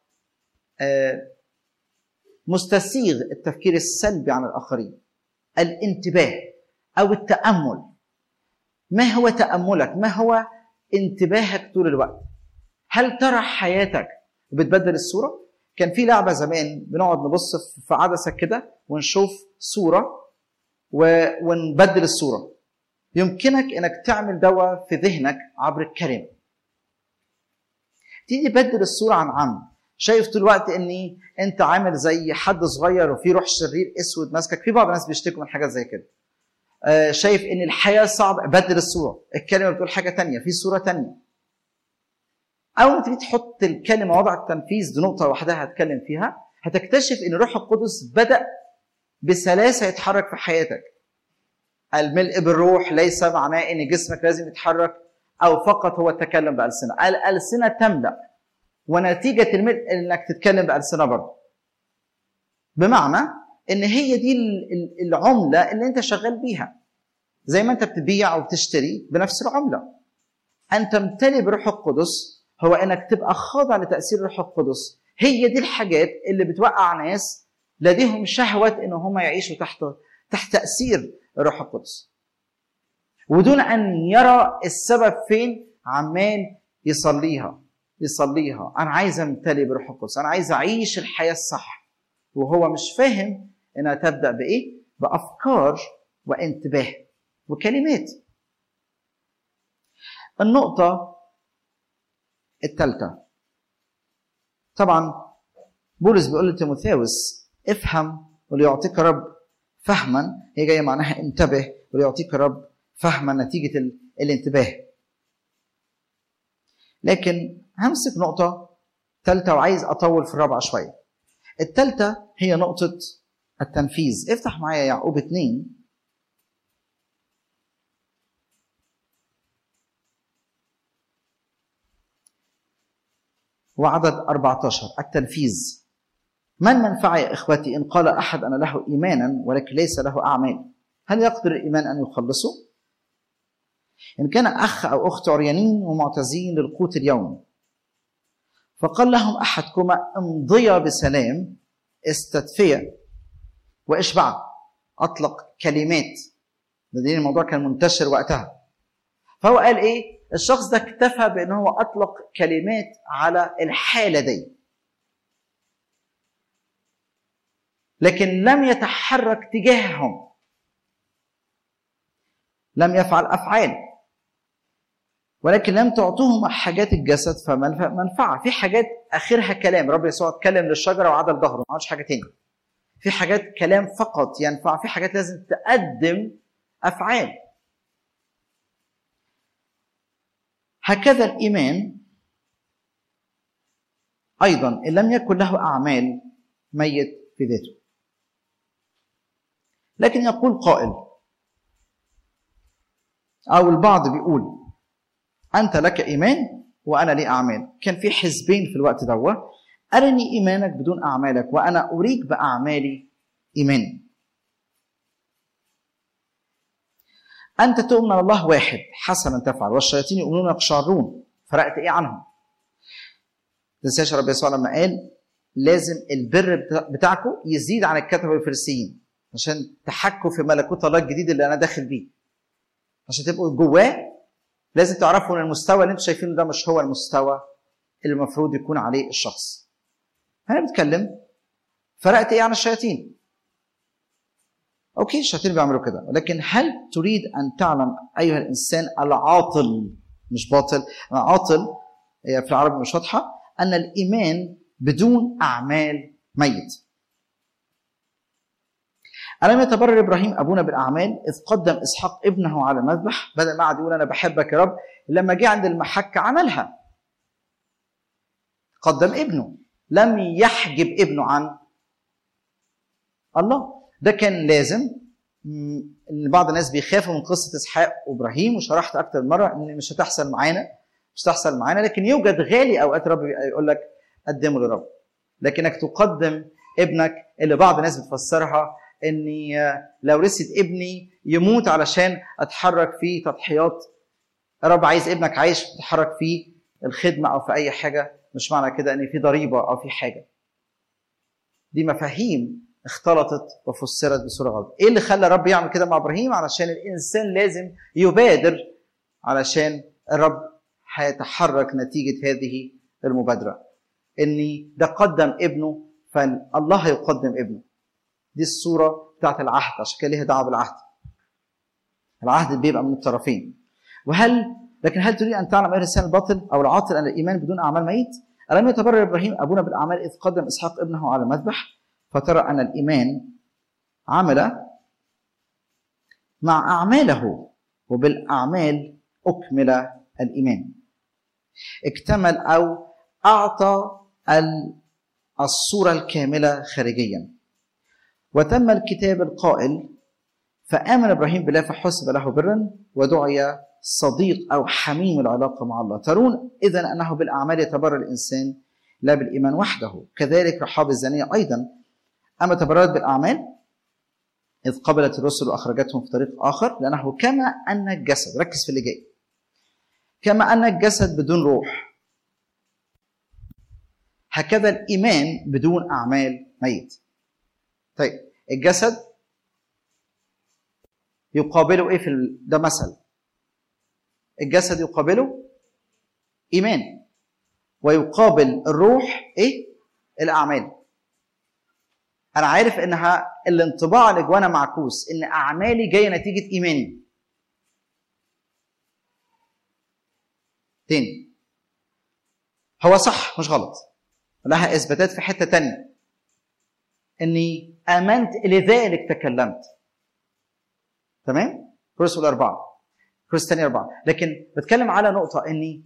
مستسيغ التفكير السلبي عن الاخرين الانتباه او التامل ما هو تاملك ما هو انتباهك طول الوقت هل ترى حياتك بتبدل الصوره كان في لعبه زمان بنقعد نبص في عدسه كده ونشوف صوره و... ونبدل الصوره يمكنك انك تعمل دواء في ذهنك عبر الكلمه تيجي تبدل الصوره عن عم شايف طول الوقت اني انت عامل زي حد صغير وفي روح شرير اسود ماسكك في بعض الناس بيشتكوا من حاجات زي كده شايف ان الحياه صعبه بدل الصوره الكلمه بتقول حاجه تانية في صوره تانية اول ما تيجي تحط الكلمه وضع التنفيذ دي نقطه لوحدها هتكلم فيها هتكتشف ان الروح القدس بدا بسلاسه يتحرك في حياتك الملء بالروح ليس معناه ان جسمك لازم يتحرك او فقط هو التكلم بالسنه الالسنه تملا ونتيجه الملء انك تتكلم بالسنه برضه بمعنى ان هي دي العمله اللي انت شغال بيها زي ما انت بتبيع او بتشتري بنفس العمله ان تمتلي بروح القدس هو انك تبقى خاضع لتاثير الروح القدس هي دي الحاجات اللي بتوقع ناس لديهم شهوه ان هم يعيشوا تحت تحت تاثير الروح القدس ودون ان يرى السبب فين عمال يصليها يصليها انا عايز امتلي بروح القدس انا عايز اعيش الحياه الصح وهو مش فاهم انها تبدا بايه بافكار وانتباه وكلمات النقطه الثالثه طبعا بولس بيقول لتيموثاوس افهم وليعطيك رب فهما هي جايه معناها انتبه وليعطيك رب فهما نتيجه الانتباه لكن همسك نقطه ثالثه وعايز اطول في الرابعه شويه الثالثه هي نقطه التنفيذ افتح معايا يعقوب اتنين وعدد 14 التنفيذ ما المنفعة يا إخوتي إن قال أحد أنا له إيمانا ولكن ليس له أعمال هل يقدر الإيمان أن يخلصه؟ إن كان أخ أو أخت عريانين ومعتزين للقوت اليومي فقال لهم أحدكما امضيا بسلام استدفيا واشبعا اطلق كلمات لان الموضوع كان منتشر وقتها فهو قال ايه الشخص ده اكتفى بان هو اطلق كلمات على الحاله دي لكن لم يتحرك تجاههم لم يفعل افعال ولكن لم تعطوهم حاجات الجسد فمنفعه في حاجات اخرها كلام رب يسوع اتكلم للشجره وعدل ظهره ما عملش حاجه تاني في حاجات كلام فقط ينفع في حاجات لازم تقدم افعال هكذا الايمان ايضا ان لم يكن له اعمال ميت في ذاته لكن يقول قائل او البعض بيقول انت لك ايمان وانا لي اعمال كان في حزبين في الوقت دوت ارني ايمانك بدون اعمالك وانا اريك باعمالي ايمان انت تؤمن الله واحد حسنا تفعل والشياطين يؤمنون يقشعرون فرقت ايه عنهم تنساش رب يسوع لما قال لازم البر بتاعكم يزيد عن الكتبه والفريسيين عشان تحكوا في ملكوت الله الجديد اللي انا داخل بيه عشان تبقوا جواه لازم تعرفوا ان المستوى اللي انتم شايفينه ده مش هو المستوى اللي المفروض يكون عليه الشخص انا بتكلم فرقت ايه عن الشياطين اوكي الشياطين بيعملوا كده ولكن هل تريد ان تعلم ايها الانسان العاطل مش باطل عاطل في العربي مش واضحه ان الايمان بدون اعمال ميت ألم يتبرر إبراهيم أبونا بالأعمال إذ قدم إسحاق ابنه على المذبح بدل ما قعد يقول أنا بحبك يا رب لما جه عند المحك عملها قدم ابنه لم يحجب ابنه عن الله ده كان لازم ان بعض الناس بيخافوا من قصه اسحاق وابراهيم وشرحت اكتر من مره ان مش هتحصل معانا مش هتحصل معانا لكن يوجد غالي اوقات رب يقول لك قدمه لرب لكنك تقدم ابنك اللي بعض الناس بتفسرها اني لو رست ابني يموت علشان اتحرك في تضحيات رب عايز ابنك عايش تتحرك في الخدمه او في اي حاجه مش معنى كده ان في ضريبه او في حاجه دي مفاهيم اختلطت وفسرت بصوره غلط ايه اللي خلى الرب يعمل كده مع ابراهيم علشان الانسان لازم يبادر علشان الرب هيتحرك نتيجه هذه المبادره اني ده قدم ابنه فالله هيقدم ابنه دي الصوره بتاعت العهد عشان كده ليها دعوه بالعهد العهد بيبقى من الطرفين وهل لكن هل تريد ان تعلم ايها الانسان الباطل او العاطل ان الايمان بدون اعمال ميت؟ الم يتبرر ابراهيم ابونا بالاعمال اذ قدم اسحاق ابنه على المذبح فترى ان الايمان عمل مع اعماله وبالاعمال اكمل الايمان اكتمل او اعطى الصوره الكامله خارجيا وتم الكتاب القائل فامن ابراهيم بالله فحسب له برا ودعي صديق او حميم العلاقه مع الله ترون اذا انه بالاعمال يتبرر الانسان لا بالايمان وحده كذلك رحاب الزانيه ايضا اما تبررت بالاعمال اذ قبلت الرسل واخرجتهم في طريق اخر لانه كما ان الجسد ركز في اللي جاي كما ان الجسد بدون روح هكذا الايمان بدون اعمال ميت طيب الجسد يقابله ايه في ال... ده مثل الجسد يقابله ايمان ويقابل الروح ايه الاعمال انا عارف انها الانطباع اللي جوانا معكوس ان اعمالي جايه نتيجه ايماني تاني هو صح مش غلط لها اثباتات في حته تانية اني امنت لذلك تكلمت تمام كورس الاربعه كورس الثانيه اربعه لكن بتكلم على نقطه اني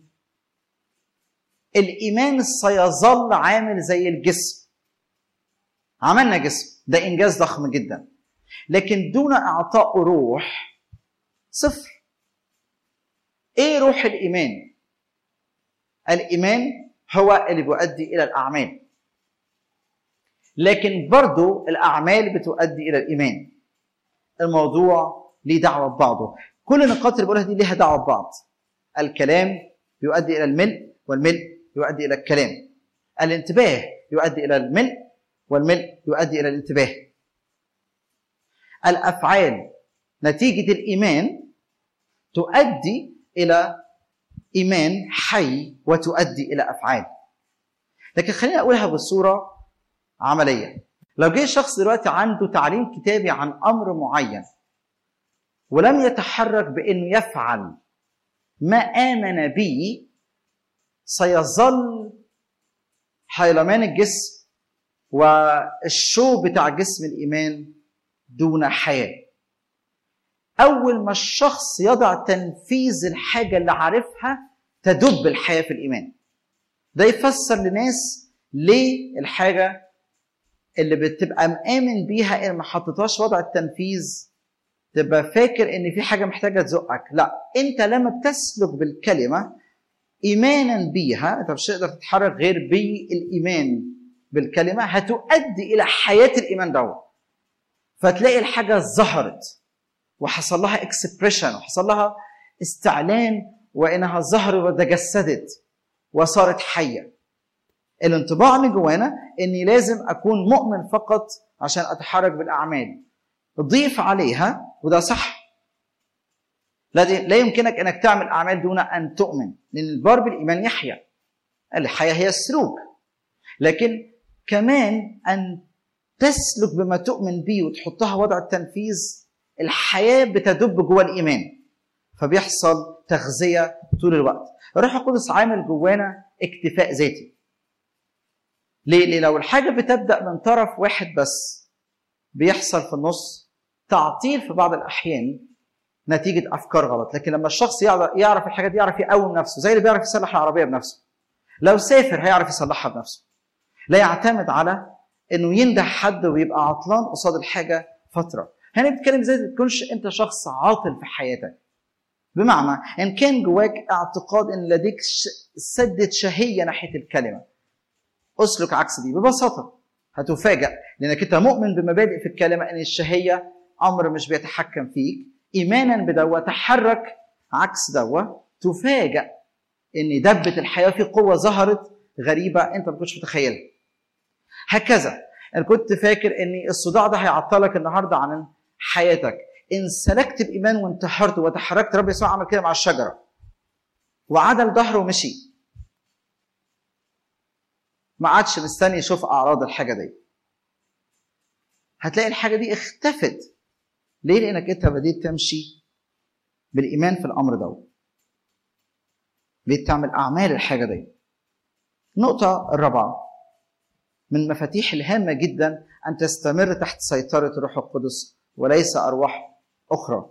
الايمان سيظل عامل زي الجسم عملنا جسم ده انجاز ضخم جدا لكن دون اعطاء روح صفر ايه روح الايمان الايمان هو اللي بيؤدي الى الاعمال لكن برضو الاعمال بتؤدي الى الايمان الموضوع ليه دعوه ببعضه كل النقاط اللي بقولها دي ليها دعوه ببعض الكلام يؤدي الى الملء والملء يؤدي الى الكلام الانتباه يؤدي الى الملء والملء يؤدي الى الانتباه الافعال نتيجه الايمان تؤدي الى ايمان حي وتؤدي الى افعال لكن خليني اقولها بصوره عمليه لو جه شخص دلوقتي عنده تعليم كتابي عن امر معين ولم يتحرك بانه يفعل ما امن به سيظل حيلمان الجسم والشو بتاع جسم الايمان دون حياه اول ما الشخص يضع تنفيذ الحاجه اللي عارفها تدب الحياه في الايمان ده يفسر لناس ليه الحاجه اللي بتبقى مآمن بيها ان ما حطيتهاش وضع التنفيذ تبقى فاكر ان في حاجه محتاجه تزقك لا انت لما بتسلك بالكلمه ايمانا بيها انت مش هتقدر تتحرك غير بالايمان بالكلمه هتؤدي الى حياه الايمان دوت فتلاقي الحاجه ظهرت وحصل لها اكسبريشن وحصل لها استعلان وانها ظهرت وتجسدت وصارت حيه الانطباع اللي جوانا اني لازم اكون مؤمن فقط عشان اتحرك بالاعمال ضيف عليها وده صح لا, لا يمكنك انك تعمل اعمال دون ان تؤمن لان البار بالايمان يحيا الحياه هي السلوك لكن كمان ان تسلك بما تؤمن به وتحطها وضع التنفيذ الحياه بتدب جوه الايمان فبيحصل تغذيه طول الوقت الروح القدس عامل جوانا اكتفاء ذاتي ليه؟ ليه لو الحاجه بتبدا من طرف واحد بس بيحصل في النص تعطيل في بعض الاحيان نتيجه افكار غلط لكن لما الشخص يعرف الحاجه دي يعرف يقوم نفسه زي اللي بيعرف يصلح العربيه بنفسه لو سافر هيعرف يصلحها بنفسه لا يعتمد على انه ينده حد ويبقى عطلان قصاد الحاجه فتره هنا بنتكلم ازاي ما تكونش انت شخص عاطل في حياتك بمعنى ان كان جواك اعتقاد ان لديك سدة شهيه ناحيه الكلمه اسلك عكس دي ببساطه هتفاجأ لانك انت مؤمن بمبادئ في الكلمه ان الشهيه امر مش بيتحكم فيك ايمانا بدوا تحرك عكس دوا تفاجأ ان دبه الحياه في قوه ظهرت غريبه انت ما كنتش متخيلها هكذا انا كنت فاكر ان الصداع ده هيعطلك النهارده عن حياتك ان سلكت بايمان وانتحرت وتحركت رب يسوع عمل كده مع الشجره وعدل ظهره ومشي ما عادش مستني يشوف اعراض الحاجه دي هتلاقي الحاجه دي اختفت ليه لانك انت بديت تمشي بالايمان في الامر ده بديت تعمل اعمال الحاجه دي النقطه الرابعه من المفاتيح الهامه جدا ان تستمر تحت سيطره الروح القدس وليس ارواح اخرى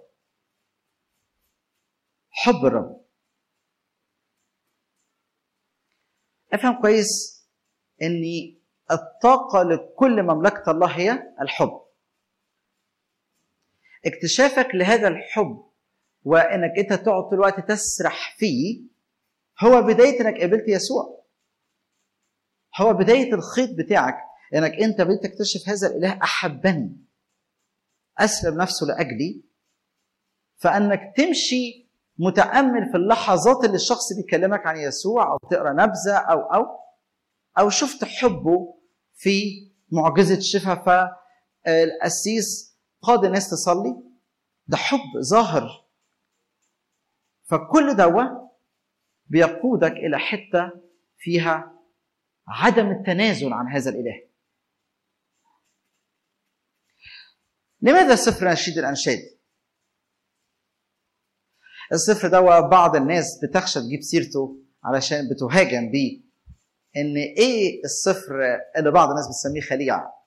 حب الرب افهم كويس ان الطاقه لكل مملكه الله هي الحب اكتشافك لهذا الحب وانك انت تقعد طول الوقت تسرح فيه هو بدايه انك قابلت يسوع هو بدايه الخيط بتاعك انك انت بديت تكتشف هذا الاله احبني اسلم نفسه لاجلي فانك تمشي متامل في اللحظات اللي الشخص بيكلمك عن يسوع او تقرا نبذه او او او شفت حبه في معجزه شفاء فالقسيس قاد الناس تصلي ده حب ظاهر فكل دوا بيقودك الى حته فيها عدم التنازل عن هذا الاله لماذا سفر نشيد الانشاد السفر ده بعض الناس بتخشى تجيب سيرته علشان بتهاجم بيه ان ايه السفر اللي بعض الناس بتسميه خليعه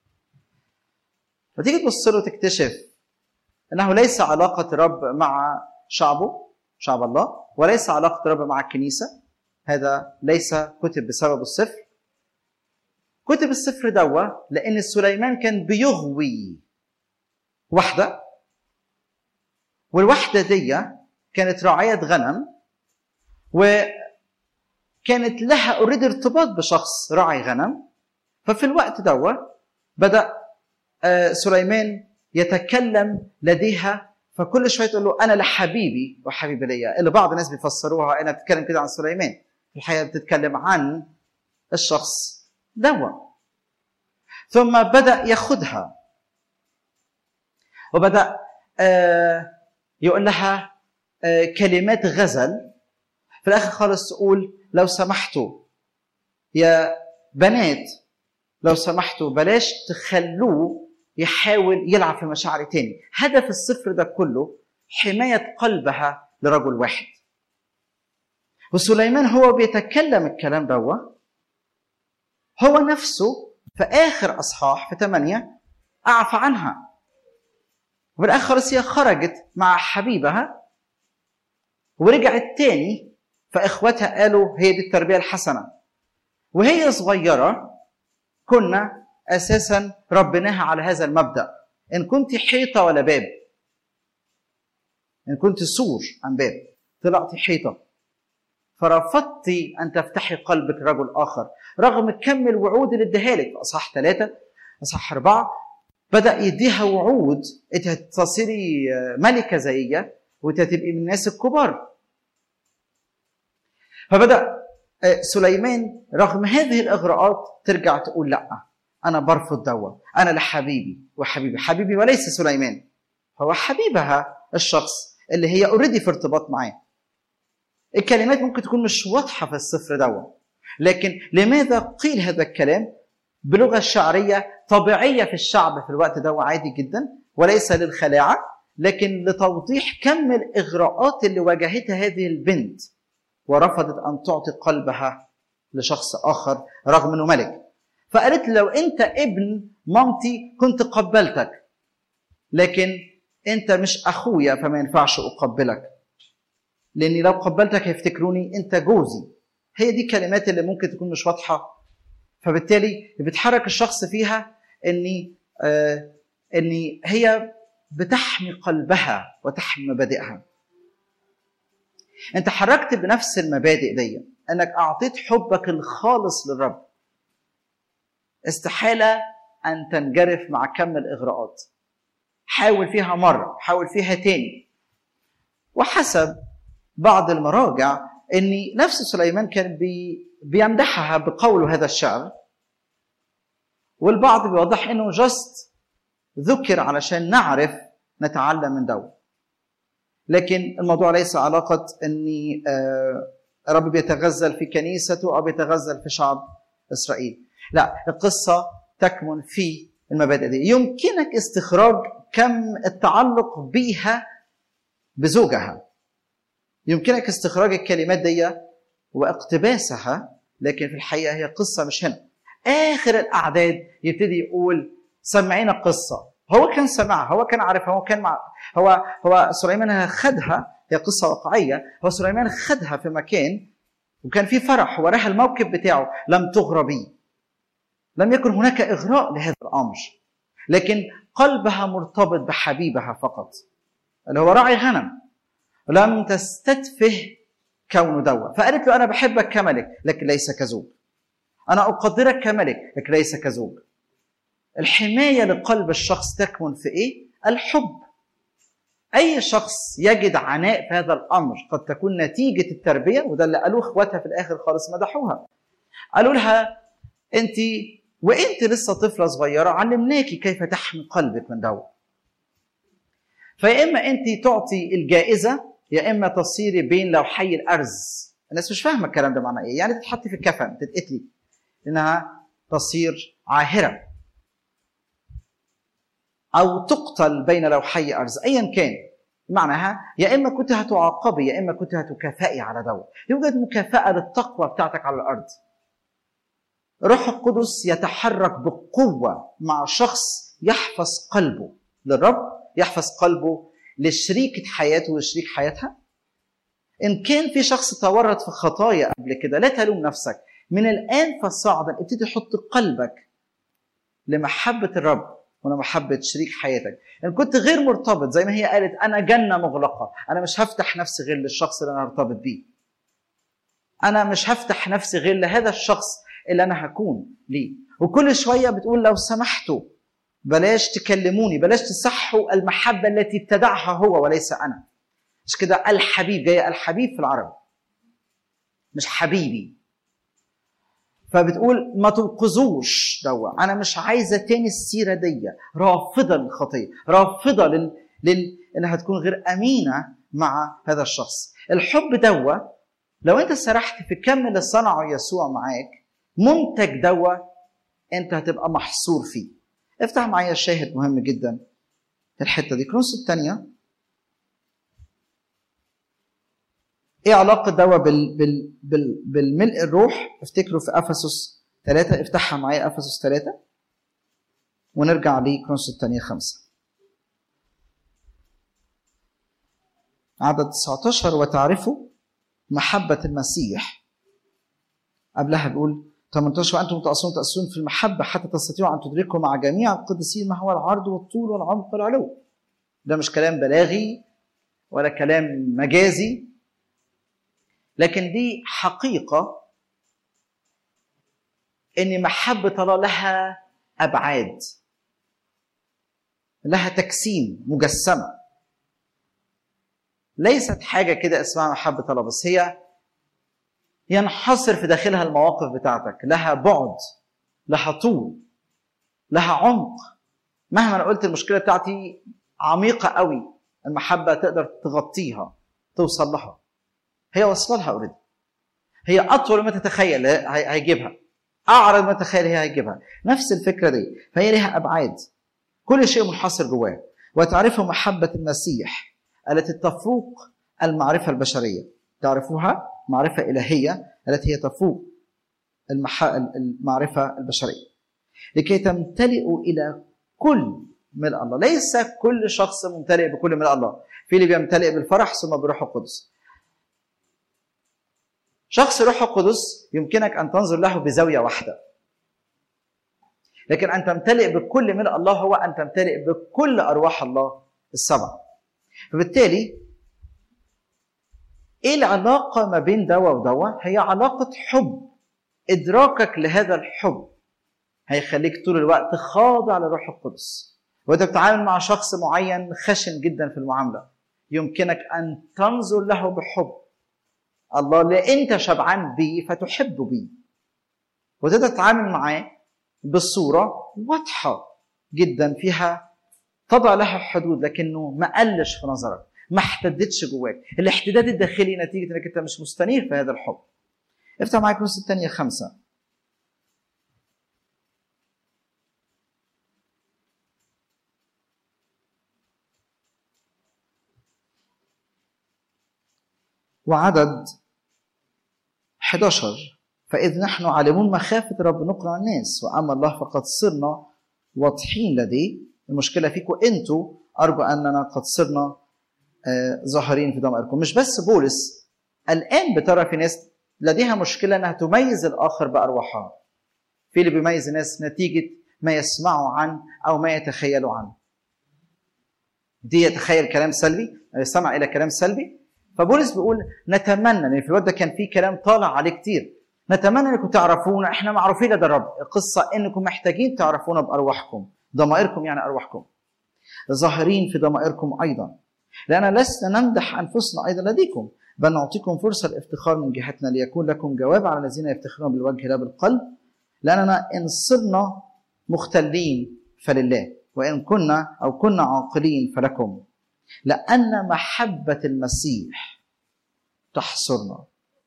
فتيجي تبص له تكتشف انه ليس علاقه رب مع شعبه شعب الله وليس علاقه رب مع الكنيسه هذا ليس كتب بسبب السفر كتب السفر دوا لان سليمان كان بيغوي واحده والواحده دي كانت راعيه غنم وكانت لها اوريدي ارتباط بشخص راعي غنم ففي الوقت دوا بدا سليمان يتكلم لديها فكل شويه تقول له انا لحبيبي وحبيبي ليا اللي بعض الناس بيفسروها انها بتتكلم كده عن سليمان في الحقيقه بتتكلم عن الشخص دوا ثم بدا ياخدها وبدا آه يقول لها آه كلمات غزل في الاخر خالص تقول لو سمحتوا يا بنات لو سمحتوا بلاش تخلوه يحاول يلعب في مشاعري تاني هدف السفر ده كله حماية قلبها لرجل واحد وسليمان هو بيتكلم الكلام دوا هو نفسه في آخر أصحاح في ثمانية أعفى عنها وبالآخر خلاص هي خرجت مع حبيبها ورجعت تاني فإخواتها قالوا هي دي التربية الحسنة وهي صغيرة كنا أساسا ربناها على هذا المبدأ إن كنت حيطة ولا باب إن كنت سور عن باب طلعت حيطة فرفضت أن تفتحي قلبك رجل آخر رغم كم الوعود اللي اديها لك في أصحاح ثلاثة أصحاح أربعة بدأ يديها وعود أنت هتصيري ملكة زيها وأنت هتبقي من الناس الكبار فبدأ سليمان رغم هذه الإغراءات ترجع تقول لأ أنا برفض دوا أنا لحبيبي وحبيبي حبيبي وليس سليمان هو حبيبها الشخص اللي هي اوريدي في ارتباط معاه الكلمات ممكن تكون مش واضحة في السفر دوا لكن لماذا قيل هذا الكلام بلغة شعرية طبيعية في الشعب في الوقت ده عادي جدا وليس للخلاعة لكن لتوضيح كم الإغراءات اللي واجهتها هذه البنت ورفضت أن تعطي قلبها لشخص آخر رغم أنه ملك فقالت لو أنت ابن مامتي كنت قبلتك لكن أنت مش أخويا فما ينفعش أقبلك لأني لو قبلتك هيفتكروني أنت جوزي هي دي الكلمات اللي ممكن تكون مش واضحة فبالتالي بتحرك الشخص فيها اني آه اني هي بتحمي قلبها وتحمي مبادئها انت حركت بنفس المبادئ دي انك اعطيت حبك الخالص للرب استحاله ان تنجرف مع كم الاغراءات حاول فيها مره حاول فيها تاني وحسب بعض المراجع ان نفس سليمان كان بي بيمدحها بقوله هذا الشعر والبعض بيوضح انه جست ذكر علشان نعرف نتعلم من دو لكن الموضوع ليس علاقة اني رب بيتغزل في كنيسته او بيتغزل في شعب اسرائيل لا القصة تكمن في المبادئ دي يمكنك استخراج كم التعلق بيها بزوجها يمكنك استخراج الكلمات دي واقتباسها لكن في الحقيقه هي قصه مش هنا اخر الاعداد يبتدي يقول سمعينا القصه هو كان سمعها هو كان عارفها هو كان مع هو هو سليمان خدها هي قصه واقعيه هو سليمان خدها في مكان وكان في فرح وراها الموكب بتاعه لم تغربي لم يكن هناك اغراء لهذا الامر لكن قلبها مرتبط بحبيبها فقط اللي هو راعي غنم لم تستتفه كونه دوا فقالت له انا بحبك كملك لكن ليس كزوج انا اقدرك كملك لكن ليس كزوج الحمايه لقلب الشخص تكمن في ايه الحب اي شخص يجد عناء في هذا الامر قد تكون نتيجه التربيه وده اللي قالوه اخواتها في الاخر خالص مدحوها قالوا لها انت وانت لسه طفله صغيره علمناكي كيف تحمي قلبك من دوا فيا اما انت تعطي الجائزه يا اما تصيري بين لوحي الارز الناس مش فاهمه الكلام ده معناه ايه يعني تتحطي في الكفن تتقتلي انها تصير عاهره او تقتل بين لوحي ارز ايا كان معناها يا اما كنت هتعاقبي يا اما كنت هتكافئي على دواء يوجد مكافاه للتقوى بتاعتك على الارض روح القدس يتحرك بقوه مع شخص يحفظ قلبه للرب يحفظ قلبه لشريكة حياته وشريك حياتها إن كان في شخص تورط في خطايا قبل كده لا تلوم نفسك من الآن فصاعدا ابتدي حط قلبك لمحبة الرب ولمحبة شريك حياتك إن كنت غير مرتبط زي ما هي قالت أنا جنة مغلقة أنا مش هفتح نفسي غير للشخص اللي أنا هرتبط بيه أنا مش هفتح نفسي غير لهذا الشخص اللي أنا هكون ليه وكل شوية بتقول لو سمحتوا بلاش تكلموني بلاش تصحوا المحبة التي ابتدعها هو وليس أنا مش كده الحبيب جاية الحبيب في العربي مش حبيبي فبتقول ما تنقذوش دوا انا مش عايزه تاني السيره دي رافضه للخطيه رافضه لل... لل... انها تكون غير امينه مع هذا الشخص الحب دوا لو انت سرحت في كم اللي صنعه يسوع معاك منتج دوا انت هتبقى محصور فيه افتح معايا شاهد مهم جدا في الحته دي كرونس الثانيه ايه علاقه دوا بال... بال... بال... بالملء الروح افتكروا في افسس ثلاثة افتحها معايا افسس ثلاثة ونرجع لكرونس الثانية خمسة عدد 19 وتعرفوا محبة المسيح قبلها بيقول 18 وانتم متأصلون تأسسون في المحبة حتى تستطيعوا ان تدركوا مع جميع القديسين ما هو العرض والطول والعمق والعلو. ده مش كلام بلاغي ولا كلام مجازي لكن دي حقيقة ان محبة الله لها ابعاد لها تجسيم مجسمه ليست حاجه كده اسمها محبه الله بس هي ينحصر في داخلها المواقف بتاعتك لها بعد لها طول لها عمق مهما انا قلت المشكله بتاعتي عميقه قوي المحبه تقدر تغطيها توصل لها هي واصله لها اوريدي هي اطول ما تتخيل هيجيبها اعرض ما تتخيل هي هيجيبها نفس الفكره دي فهي لها ابعاد كل شيء منحصر جواه وتعرفوا محبه المسيح التي تفوق المعرفه البشريه تعرفوها معرفه الهيه التي هي تفوق المح... المعرفه البشريه لكي تمتلئوا الى كل ملء الله ليس كل شخص ممتلئ بكل ملء الله في اللي بيمتلئ بالفرح ثم بروح القدس شخص روح القدس يمكنك ان تنظر له بزاويه واحده لكن ان تمتلئ بكل ملء الله هو ان تمتلئ بكل ارواح الله السبعه فبالتالي ايه العلاقه ما بين دوا ودوا هي علاقه حب ادراكك لهذا الحب هيخليك طول الوقت خاضع لروح القدس وانت بتتعامل مع شخص معين خشن جدا في المعامله يمكنك ان تنظر له بحب الله اللي انت شبعان بيه فتحب بيه وتقدر تتعامل معاه بصوره واضحه جدا فيها تضع لها حدود لكنه ما قلش في نظرك ما احتدتش جواك الاحتداد الداخلي نتيجه انك انت مش مستنير في هذا الحب افتح معايا كروس الثانيه خمسه وعدد 11 فإذ نحن عالمون مخافة رب نقنع الناس وأما الله فقد صرنا واضحين لديه المشكلة فيكم أنتوا أرجو أننا قد صرنا آه ظاهرين في ضمائركم مش بس بولس الآن بترى في ناس لديها مشكلة أنها تميز الآخر بأرواحها في اللي بيميز الناس نتيجة ما يسمعوا عنه أو ما يتخيلوا عنه دي يتخيل كلام سلبي يستمع إلى كلام سلبي فبولس بيقول نتمنى ان في الوقت ده كان في كلام طالع عليه كتير نتمنى انكم تعرفونا احنا معروفين لدى الرب القصه انكم محتاجين تعرفونا بارواحكم ضمائركم يعني ارواحكم ظاهرين في ضمائركم ايضا لان لسنا نمدح انفسنا ايضا لديكم بل نعطيكم فرصه الافتخار من جهتنا ليكون لكم جواب على الذين يفتخرون بالوجه لا بالقلب لاننا ان صرنا مختلين فلله وان كنا او كنا عاقلين فلكم لأن محبة المسيح تحصرنا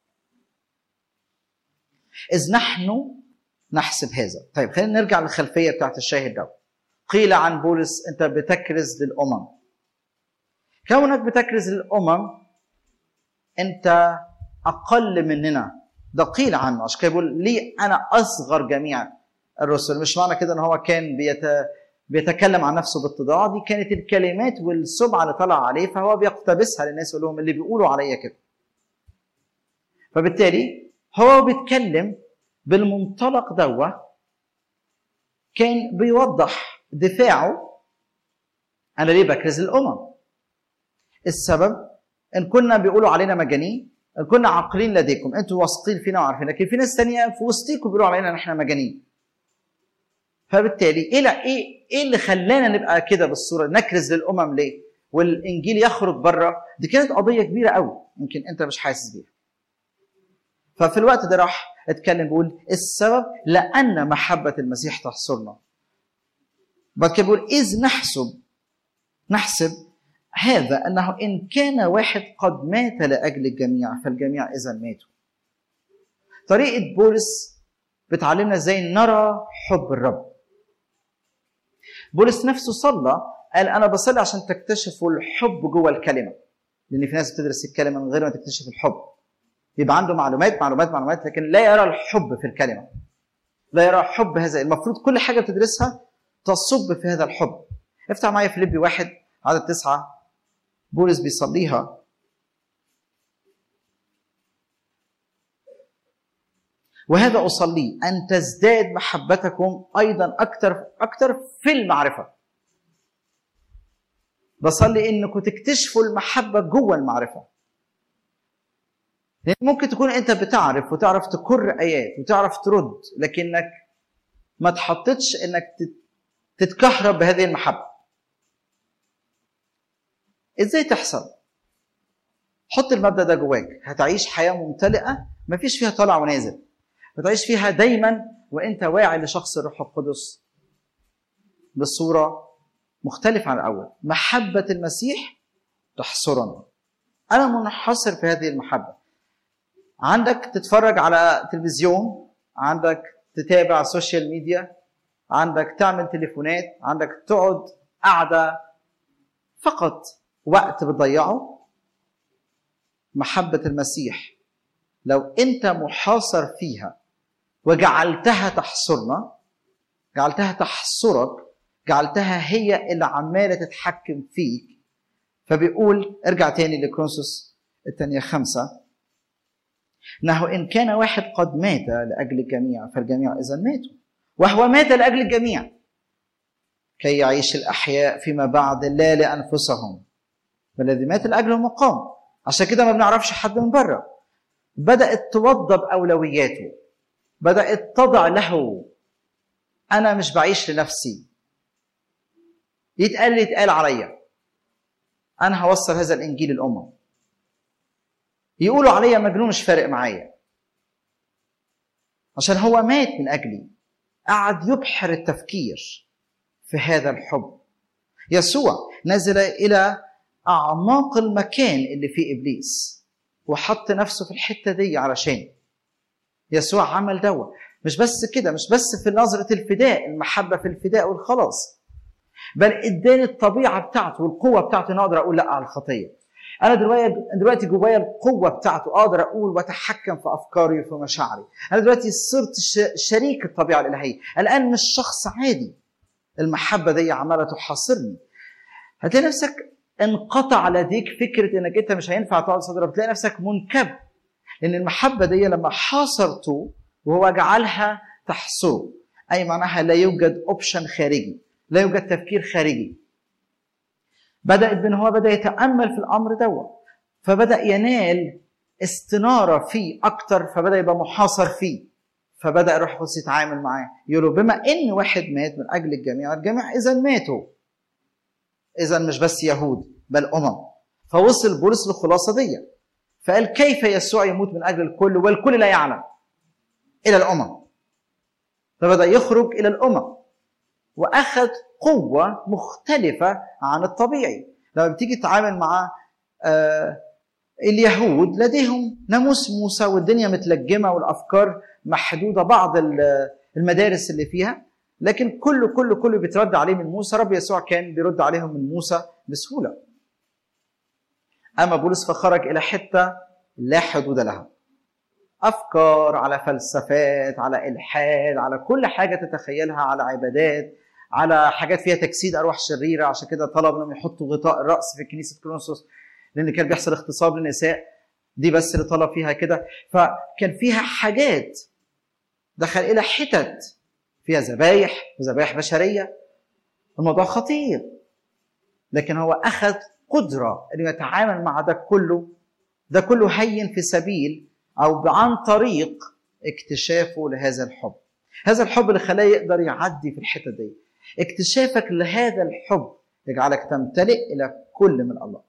إذ نحن نحسب هذا طيب خلينا نرجع للخلفية بتاعت الشاهد ده قيل عن بولس أنت بتكرز للأمم كونك بتكرز للأمم أنت أقل مننا ده قيل عنه عشان كده بيقول لي أنا أصغر جميع الرسل مش معنى كده أن هو كان بيت بيتكلم عن نفسه باتضاع دي كانت الكلمات والسمعه اللي طلع عليه فهو بيقتبسها للناس يقول لهم اللي بيقولوا عليا كده. فبالتالي هو بيتكلم بالمنطلق دوا كان بيوضح دفاعه انا ليه بكرز الامم؟ السبب ان كنا بيقولوا علينا مجانين ان كنا عاقلين لديكم انتوا واثقين فينا وعارفين لكن في ناس ثانيه في وسطيكم بيقولوا علينا ان احنا مجانين. فبالتالي ايه ايه ايه اللي خلانا نبقى كده بالصوره نكرز للامم ليه؟ والانجيل يخرج بره دي كانت قضيه كبيره قوي يمكن انت مش حاسس بيها. ففي الوقت ده راح اتكلم بيقول السبب لان محبه المسيح تحصرنا بعد كده بيقول اذ نحسب نحسب هذا انه ان كان واحد قد مات لاجل الجميع فالجميع اذا ماتوا طريقه بولس بتعلمنا ازاي نرى حب الرب بولس نفسه صلى قال انا بصلي عشان تكتشفوا الحب جوه الكلمه لان في ناس بتدرس الكلمه من غير ما تكتشف الحب يبقى عنده معلومات معلومات معلومات لكن لا يرى الحب في الكلمه لا يرى حب هذا المفروض كل حاجه بتدرسها تصب في هذا الحب افتح معايا فيليبي واحد عدد تسعة بولس بيصليها وهذا أصلي أن تزداد محبتكم أيضا أكثر أكثر في المعرفة بصلي انكم تكتشفوا المحبه جوه المعرفه لان ممكن تكون انت بتعرف وتعرف تكر ايات وتعرف ترد لكنك ما تحطتش انك تتكهرب بهذه المحبه ازاي تحصل حط المبدا ده جواك هتعيش حياه ممتلئه ما فيش فيها طالع ونازل هتعيش فيها دايما وانت واعي لشخص الروح القدس بصوره مختلف عن الاول محبه المسيح تحصرنا انا منحصر في هذه المحبه عندك تتفرج على تلفزيون عندك تتابع سوشيال ميديا عندك تعمل تليفونات عندك تقعد قاعده فقط وقت بتضيعه محبه المسيح لو انت محاصر فيها وجعلتها تحصرنا جعلتها تحصرك جعلتها هي اللي عمالة تتحكم فيك فبيقول ارجع تاني لكرونسوس الثانية خمسة انه ان كان واحد قد مات لاجل الجميع فالجميع اذا ماتوا وهو مات لاجل الجميع كي يعيش الاحياء فيما بعد لا لانفسهم بل الذي مات لاجلهم وقام عشان كده ما بنعرفش حد من بره بدات توضب اولوياته بدات تضع له انا مش بعيش لنفسي يتقال لي يتقال عليا انا هوصل هذا الانجيل للامم يقولوا عليا مجنون مش فارق معايا عشان هو مات من اجلي قعد يبحر التفكير في هذا الحب يسوع نزل الى اعماق المكان اللي فيه ابليس وحط نفسه في الحته دي علشان يسوع عمل دوا مش بس كده مش بس في نظره الفداء المحبه في الفداء والخلاص بل اداني الطبيعه بتاعته والقوه بتاعته ان اقدر اقول لا على الخطيه انا دلوقتي دلوقتي جوايا القوه بتاعته اقدر اقول واتحكم في افكاري وفي مشاعري انا دلوقتي صرت شريك الطبيعه الالهيه الان مش شخص عادي المحبه دي عماله تحاصرني هتلاقي نفسك انقطع لديك فكره انك انت مش هينفع تقعد صدرك بتلاقي نفسك منكب لان المحبه دي لما حاصرته وهو جعلها تحصره اي معناها لا يوجد اوبشن خارجي لا يوجد تفكير خارجي بدأت بأن هو بدأ يتأمل في الأمر دوت فبدأ ينال استنارة فيه أكتر فبدأ يبقى محاصر فيه فبدأ الروح القدس يتعامل معاه يقول له بما إن واحد مات من أجل الجميع الجميع إذا ماتوا إذا مش بس يهود بل أمم فوصل بولس للخلاصة دي فقال كيف يسوع يموت من أجل الكل والكل لا يعلم إلى الأمم فبدأ يخرج إلى الأمم واخذ قوه مختلفه عن الطبيعي لما بتيجي تتعامل مع آه اليهود لديهم ناموس موسى والدنيا متلجمه والافكار محدوده بعض المدارس اللي فيها لكن كله كله كله بيترد عليه من موسى رب يسوع كان بيرد عليهم من موسى بسهوله اما بولس فخرج الى حته لا حدود لها افكار على فلسفات على الحاد على كل حاجه تتخيلها على عبادات على حاجات فيها تجسيد ارواح شريره عشان كده طلب انهم يحطوا غطاء الراس في كنيسه كرونسوس لان كان بيحصل اغتصاب للنساء دي بس اللي طلب فيها كده فكان فيها حاجات دخل الى حتت فيها ذبايح وذبايح بشريه الموضوع خطير لكن هو اخذ قدره انه يتعامل مع ده كله ده كله هين في سبيل او عن طريق اكتشافه لهذا الحب هذا الحب اللي خلاه يقدر يعدي في الحته دي اكتشافك لهذا الحب يجعلك تمتلئ الى كل من الله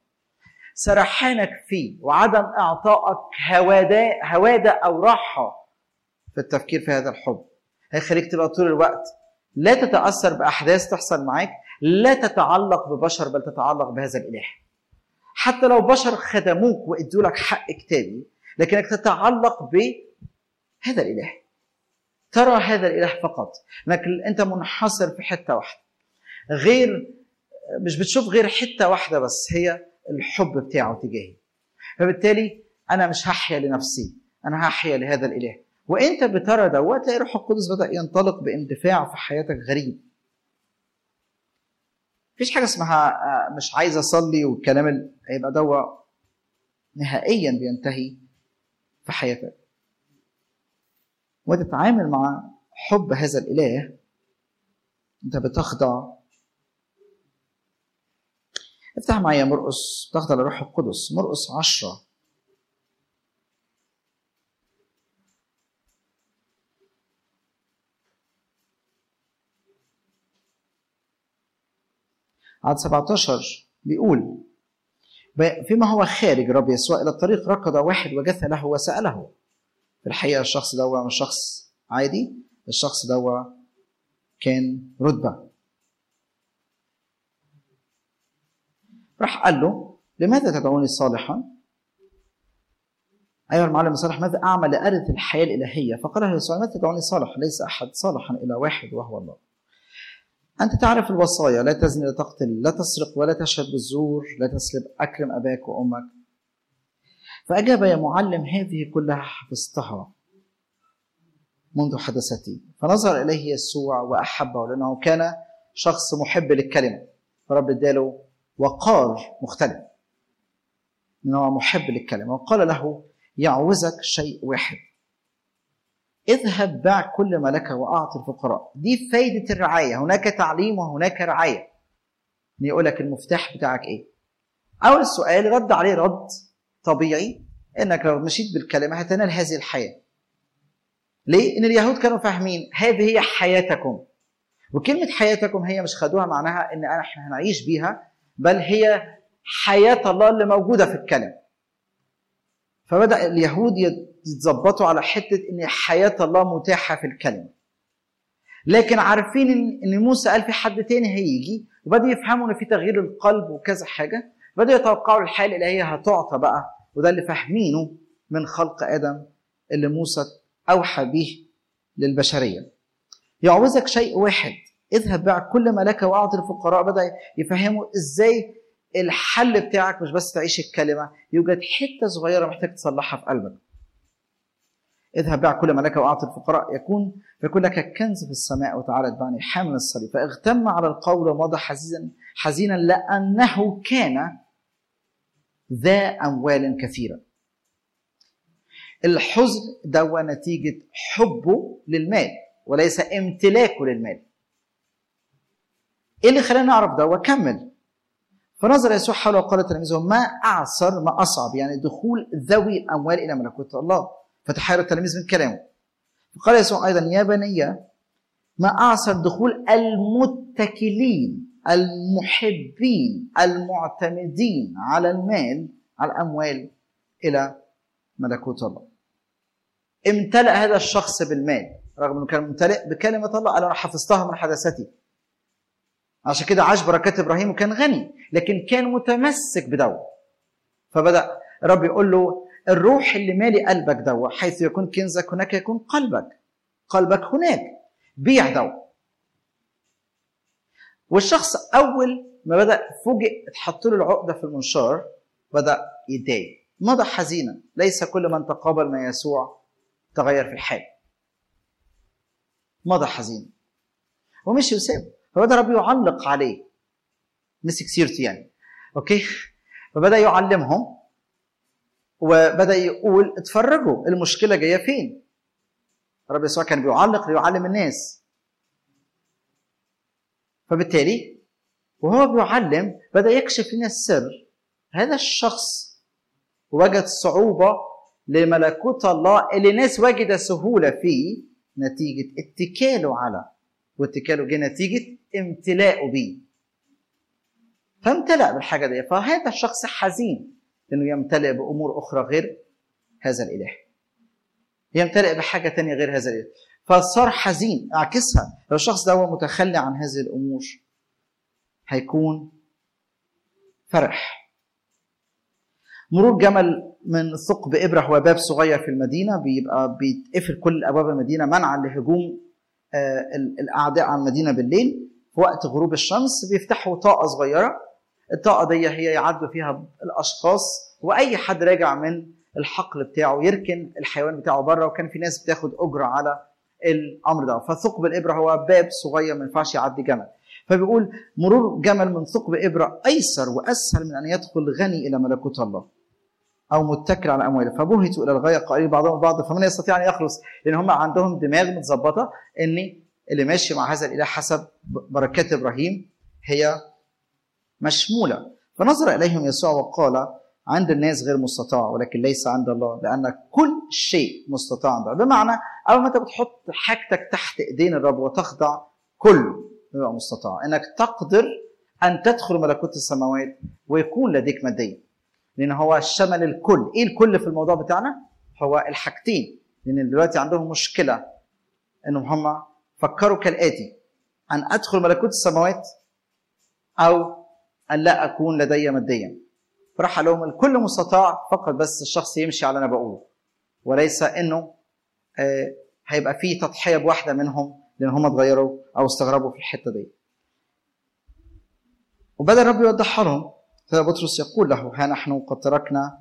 سرحانك فيه وعدم اعطائك هواده هواده او راحه في التفكير في هذا الحب هيخليك تبقى طول الوقت لا تتاثر باحداث تحصل معاك لا تتعلق ببشر بل تتعلق بهذا الاله حتى لو بشر خدموك وادوا لك حق كتابي لكنك تتعلق بهذا الاله ترى هذا الاله فقط انك انت منحصر في حته واحده غير مش بتشوف غير حته واحده بس هي الحب بتاعه تجاهي فبالتالي انا مش هحيا لنفسي انا هحيا لهذا الاله وانت بترى دوت تلاقي روح القدس بدا ينطلق باندفاع في حياتك غريب مفيش حاجه اسمها آه، مش عايز اصلي والكلام ال- هيبقى دوا نهائيا بينتهي في حياتك وتتعامل مع حب هذا الاله انت بتخضع افتح معايا مرقس تخضع لروح القدس مرقس عشرة عدد 17 بيقول فيما هو خارج الرب يسوع الى الطريق ركض واحد وجث له وساله في الحقيقه الشخص ده مش شخص عادي الشخص ده كان رتبه راح قال له لماذا تدعوني صالحا ايها المعلم الصالح ماذا اعمل لارث الحياه الالهيه فقال له يسوع ماذا تدعوني صالح ليس احد صالحا الا واحد وهو الله أنت تعرف الوصايا لا تزني لا تقتل لا تسرق ولا تشهد بالزور لا تسلب أكرم أباك وأمك فأجاب يا معلم هذه كلها حفظتها منذ حدثتي فنظر إليه يسوع وأحبه لأنه كان شخص محب للكلمة فرب اداله وقار مختلف لأنه محب للكلمة وقال له يعوزك شيء واحد اذهب باع كل ما لك واعط الفقراء دي فايده الرعايه هناك تعليم وهناك رعايه ان يقول لك المفتاح بتاعك ايه اول سؤال رد عليه رد طبيعي انك لو مشيت بالكلمه هتنال هذه الحياه ليه ان اليهود كانوا فاهمين هذه هي حياتكم وكلمه حياتكم هي مش خدوها معناها ان احنا هنعيش بيها بل هي حياه الله اللي موجوده في الكلمه فبدا اليهود يتظبطوا على حته ان حياه الله متاحه في الكلمه لكن عارفين ان ان موسى قال في حد تاني هيجي وبدأوا يفهموا ان في تغيير القلب وكذا حاجه بدأوا يتوقعوا الحياه الالهيه هتعطى بقى وده اللي فاهمينه من خلق ادم اللي موسى اوحى به للبشريه يعوزك شيء واحد اذهب بيع كل ما لك واعطي الفقراء بدا يفهموا ازاي الحل بتاعك مش بس تعيش الكلمه يوجد حته صغيره محتاج تصلحها في قلبك اذهب بيع كل ما لك واعطي الفقراء يكون فيكون لك كنز في السماء وتعالى اتبعني حامل الصليب فاغتم على القول ومضى حزينا حزينا لانه كان ذا اموال كثيره الحزن ده نتيجه حبه للمال وليس امتلاكه للمال ايه اللي خلانا نعرف ده وكمل فنظر يسوع حوله وقال لتلاميذه ما اعسر ما اصعب يعني دخول ذوي الاموال الى ملكوت الله فتحير التلاميذ من كلامه فقال يسوع ايضا يا بني ما اعسر دخول المتكلين المحبين المعتمدين على المال على الاموال الى ملكوت الله امتلأ هذا الشخص بالمال رغم انه كان ممتلئ بكلمه الله قال انا حفظتها من حدثتي عشان كده عاش بركات ابراهيم وكان غني لكن كان متمسك بدو فبدا الرب يقول له الروح اللي مالي قلبك دو حيث يكون كنزك هناك يكون قلبك قلبك هناك بيع دو والشخص اول ما بدا فوجئ اتحط له العقده في المنشار بدا يتضايق مضى حزينا ليس كل من تقابل مع يسوع تغير في الحال مضى حزين ومشي وسابه فبدا رب يعلق عليه مسك سيرته يعني اوكي فبدا يعلمهم وبدا يقول اتفرجوا المشكله جايه فين رب يسوع كان بيعلق ليعلم الناس فبالتالي وهو بيعلم بدا يكشف لنا السر هذا الشخص وجد صعوبه لملكوت الله اللي الناس وجد سهوله فيه نتيجه اتكاله على واتكاله جه نتيجه امتلاءه بيه فامتلأ بالحاجه دي فهذا الشخص حزين انه يمتلئ بامور اخرى غير هذا الاله يمتلئ بحاجه تانية غير هذا الإله. فصار حزين اعكسها لو الشخص ده هو متخلي عن هذه الامور هيكون فرح مرور جمل من ثقب ابره هو باب صغير في المدينه بيبقى بيتقفل كل ابواب المدينه منعا لهجوم آه، ال- الاعداء على المدينه بالليل في وقت غروب الشمس بيفتحوا طاقه صغيره الطاقه دي هي يعدوا فيها الاشخاص واي حد راجع من الحقل بتاعه يركن الحيوان بتاعه بره وكان في ناس بتاخد اجره على الامر ده فثقب الابره هو باب صغير ما ينفعش يعدي جمل فبيقول مرور جمل من ثقب ابره ايسر واسهل من ان يدخل غني الى ملكوت الله او متكل على امواله فبهتوا الى الغايه قائلين بعضهم البعض فمن يستطيع ان يخلص لان هم عندهم دماغ متظبطه ان اللي ماشي مع هذا الاله حسب بركات ابراهيم هي مشموله فنظر اليهم يسوع وقال عند الناس غير مستطاع ولكن ليس عند الله لان كل شيء مستطاع عند الله بمعنى اول ما انت بتحط حاجتك تحت ايدين الرب وتخضع كل يبقى مستطاع انك تقدر ان تدخل ملكوت السماوات ويكون لديك ماديا لان هو شمل الكل ايه الكل في الموضوع بتاعنا هو الحاجتين لان دلوقتي عندهم مشكله انهم هم فكروا كالاتي ان ادخل ملكوت السماوات او ان لا اكون لدي ماديا فراح قال لهم الكل مستطاع فقط بس الشخص يمشي على اللي انا بقوله وليس انه آه، هيبقى في تضحيه بواحده منهم لان هم اتغيروا او استغربوا في الحته دي وبدا الرب يوضحها لهم فبطرس يقول له ها نحن قد تركنا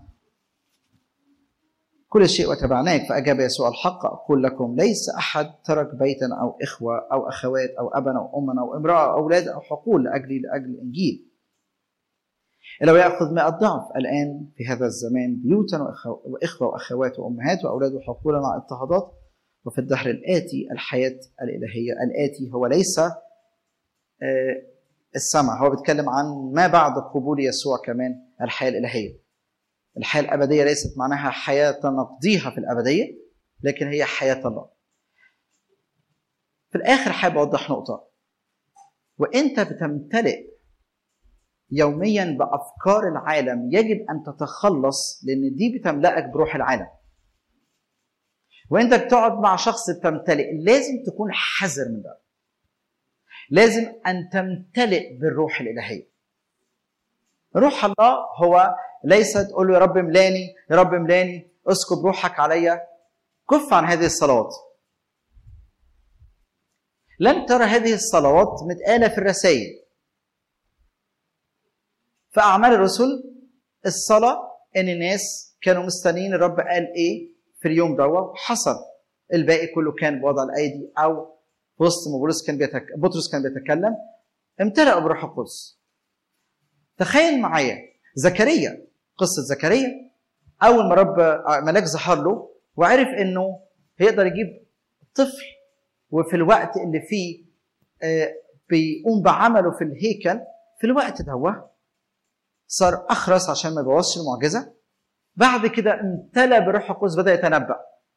كل شيء وتبعناك فأجاب يسوع الحق أقول لكم ليس أحد ترك بيتا أو إخوة أو أخوات أو أبا أو أما أو امرأة أو أولاد أو حقول لأجلي لأجل الإنجيل إلا ويأخذ مئة ضعف الآن في هذا الزمان بيوتا وإخوة, وإخوة وأخوات وأمهات وأولاد وحقولا مع اضطهادات وفي الدهر الآتي الحياة الإلهية الآتي هو ليس آه، السماء هو بيتكلم عن ما بعد قبول يسوع كمان الحياة الإلهية الحياة الأبدية ليست معناها حياة نقضيها في الأبدية لكن هي حياة الله في الآخر حابب أوضح نقطة وأنت بتمتلئ يوميا بأفكار العالم يجب أن تتخلص لأن دي بتملأك بروح العالم وأنت بتقعد مع شخص بتمتلئ لازم تكون حذر من ده لازم أن تمتلئ بالروح الإلهية روح الله هو ليس تقول له يا رب ملاني يا رب ملاني اسكب روحك عليا كف عن هذه الصلوات لم ترى هذه الصلوات متقالة في الرسائل في أعمال الرسل الصلاة إن الناس كانوا مستنيين الرب قال إيه في اليوم ده وحصل الباقي كله كان بوضع الأيدي أو في وسط ما بولس كان بيتك... بطرس كان بيتكلم امتلأوا بروح القدس تخيل معايا زكريا قصة زكريا أول ما رب ملاك ظهر له وعرف إنه هيقدر يجيب طفل وفي الوقت اللي فيه آه، بيقوم بعمله في الهيكل في الوقت ده صار أخرس عشان ما يبوظش المعجزة بعد كده امتلأ بروح القدس بدأ يتنبأ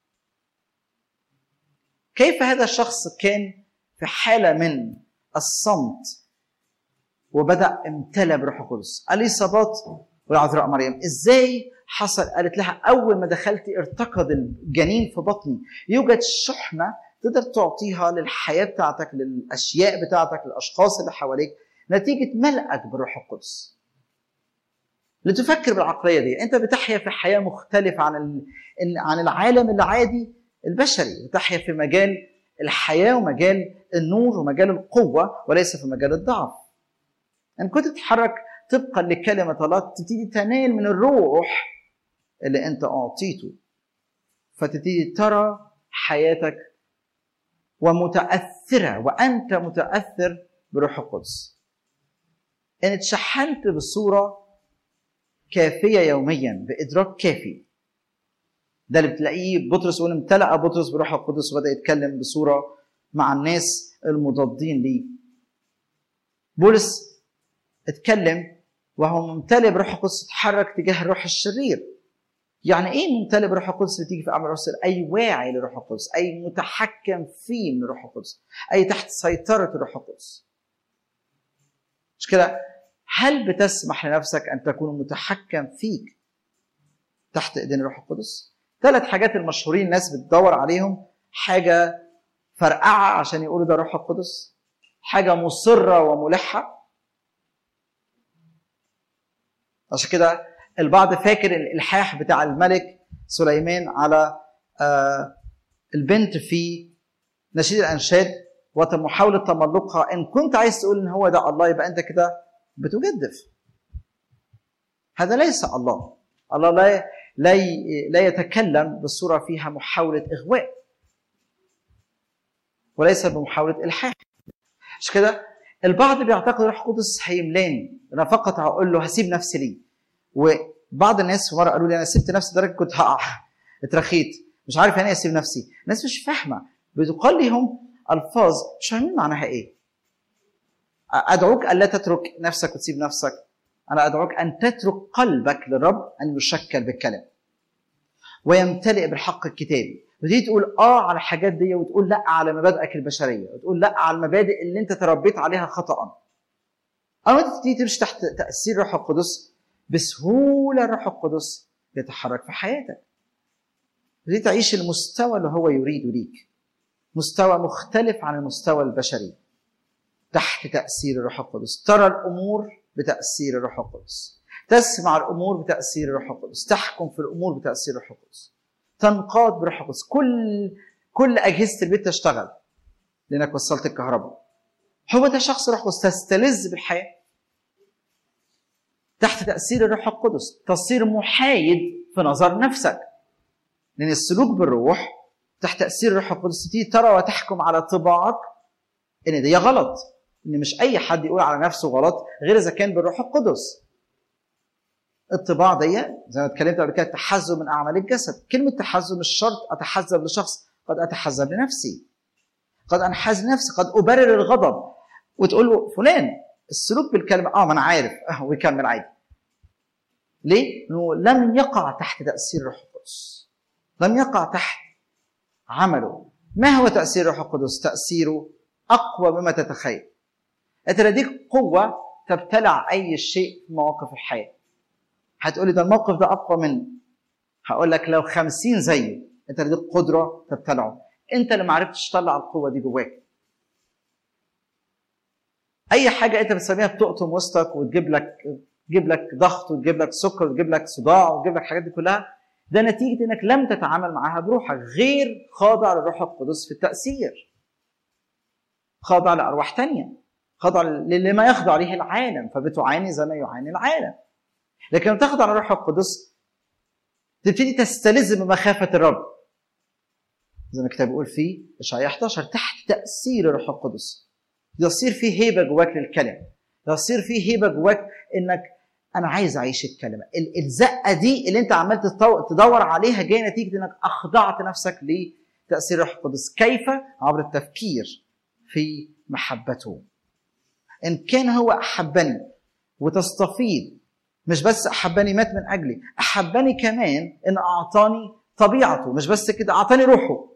كيف هذا الشخص كان في حالة من الصمت وبدأ امتلأ بروح القدس اليصابات والعذراء مريم ازاي حصل قالت لها اول ما دخلتي ارتقد الجنين في بطني يوجد شحنه تقدر تعطيها للحياه بتاعتك للاشياء بتاعتك للاشخاص اللي حواليك نتيجه ملئك بروح القدس لتفكر بالعقليه دي انت بتحيا في حياه مختلفه عن ال- عن العالم العادي البشري بتحيا في مجال الحياه ومجال النور ومجال القوه وليس في مجال الضعف ان كنت تتحرك طبقا لكلمه الله تبتدي تنال من الروح اللي انت اعطيته فتبتدي ترى حياتك ومتاثره وانت متاثر بروح القدس ان اتشحنت بصوره كافيه يوميا بادراك كافي ده اللي بتلاقيه بطرس يقول امتلأ بطرس بروح القدس وبدا يتكلم بصوره مع الناس المضادين ليه بولس اتكلم وهو ممتلئ بروح القدس اتحرك تجاه الروح الشرير يعني ايه ممتلئ بروح القدس بتيجي في اعمال الرسل اي واعي لروح القدس اي متحكم فيه من روح القدس اي تحت سيطره الروح القدس مش كده هل بتسمح لنفسك ان تكون متحكم فيك تحت ايدين الروح القدس ثلاث حاجات المشهورين الناس بتدور عليهم حاجه فرقعه عشان يقولوا ده روح القدس حاجه مصره وملحه عشان كده البعض فاكر الالحاح بتاع الملك سليمان على آه، البنت في نشيد الانشاد ومحاوله تملقها ان كنت عايز تقول ان هو ده الله يبقى انت كده بتجدف هذا ليس الله الله لا لا لا يتكلم بصوره فيها محاوله اغواء وليس بمحاوله الحاح عشان كده البعض بيعتقد روح القدس هيملاني انا فقط هقول له هسيب نفسي ليه وبعض الناس مره قالوا لي انا سبت نفسي لدرجه كنت هقع اترخيت مش عارف يعني ايه اسيب نفسي الناس مش فاهمه بتقال لهم الفاظ مش فاهمين معناها ايه ادعوك الا تترك نفسك وتسيب نفسك انا ادعوك ان تترك قلبك للرب ان يشكل بالكلام ويمتلئ بالحق الكتابي وتيجي تقول اه على الحاجات دي وتقول لا على مبادئك البشريه وتقول لا على المبادئ اللي انت تربيت عليها خطا اما انت تيجي تمشي تحت تاثير الروح القدس بسهوله الروح القدس يتحرك في حياتك وتيجي تعيش المستوى اللي هو يريده ليك مستوى مختلف عن المستوى البشري تحت تاثير الروح القدس ترى الامور بتاثير الروح القدس تسمع الامور بتاثير الروح القدس تحكم في الامور بتاثير الروح القدس تنقاد بروح القدس كل كل اجهزه البيت تشتغل لانك وصلت الكهرباء هو ده شخص روح القدس تستلذ بالحياه تحت تاثير الروح القدس تصير محايد في نظر نفسك لان السلوك بالروح تحت تاثير الروح القدس تبتدي ترى وتحكم على طباعك ان دي غلط ان مش اي حد يقول على نفسه غلط غير اذا كان بالروح القدس الطباع دي زي ما اتكلمت قبل كده تحزب من اعمال الجسد كلمه تحزب مش شرط اتحزب لشخص قد اتحزب لنفسي قد انحاز نفسي قد ابرر الغضب وتقول له فلان السلوك بالكلمه اه ما انا عارف اه ويكمل عادي ليه؟ لانه لم يقع تحت تاثير الروح القدس لم يقع تحت عمله ما هو تاثير الروح القدس؟ تاثيره اقوى مما تتخيل انت لديك قوه تبتلع اي شيء في مواقف الحياه هتقولي ده الموقف ده اقوى مني هقول لك لو خمسين زيه انت لديك قدره تبتلعه انت اللي ما عرفتش تطلع القوه دي جواك اي حاجه انت بتسميها بتقطم وسطك وتجيب لك تجيب لك ضغط وتجيب لك سكر وتجيب لك صداع وتجيب لك الحاجات دي كلها ده نتيجه انك لم تتعامل معاها بروحك غير خاضع للروح القدس في التاثير خاضع لارواح تانية خاضع لما يخضع عليه العالم فبتعاني زي ما يعاني العالم لكن لما تاخد على الروح القدس تبتدي تستلذ بمخافه الرب زي ما الكتاب بيقول في اشعياء 11 تحت تاثير الروح القدس يصير في هيبه جواك للكلمه يصير في هيبه جواك انك انا عايز اعيش الكلمه الزقه دي اللي انت عمال تدور عليها جايه نتيجه انك اخضعت نفسك لتاثير الروح القدس كيف عبر التفكير في محبته ان كان هو احبني وتستفيض مش بس احبني مات من اجلي احبني كمان ان اعطاني طبيعته مش بس كده اعطاني روحه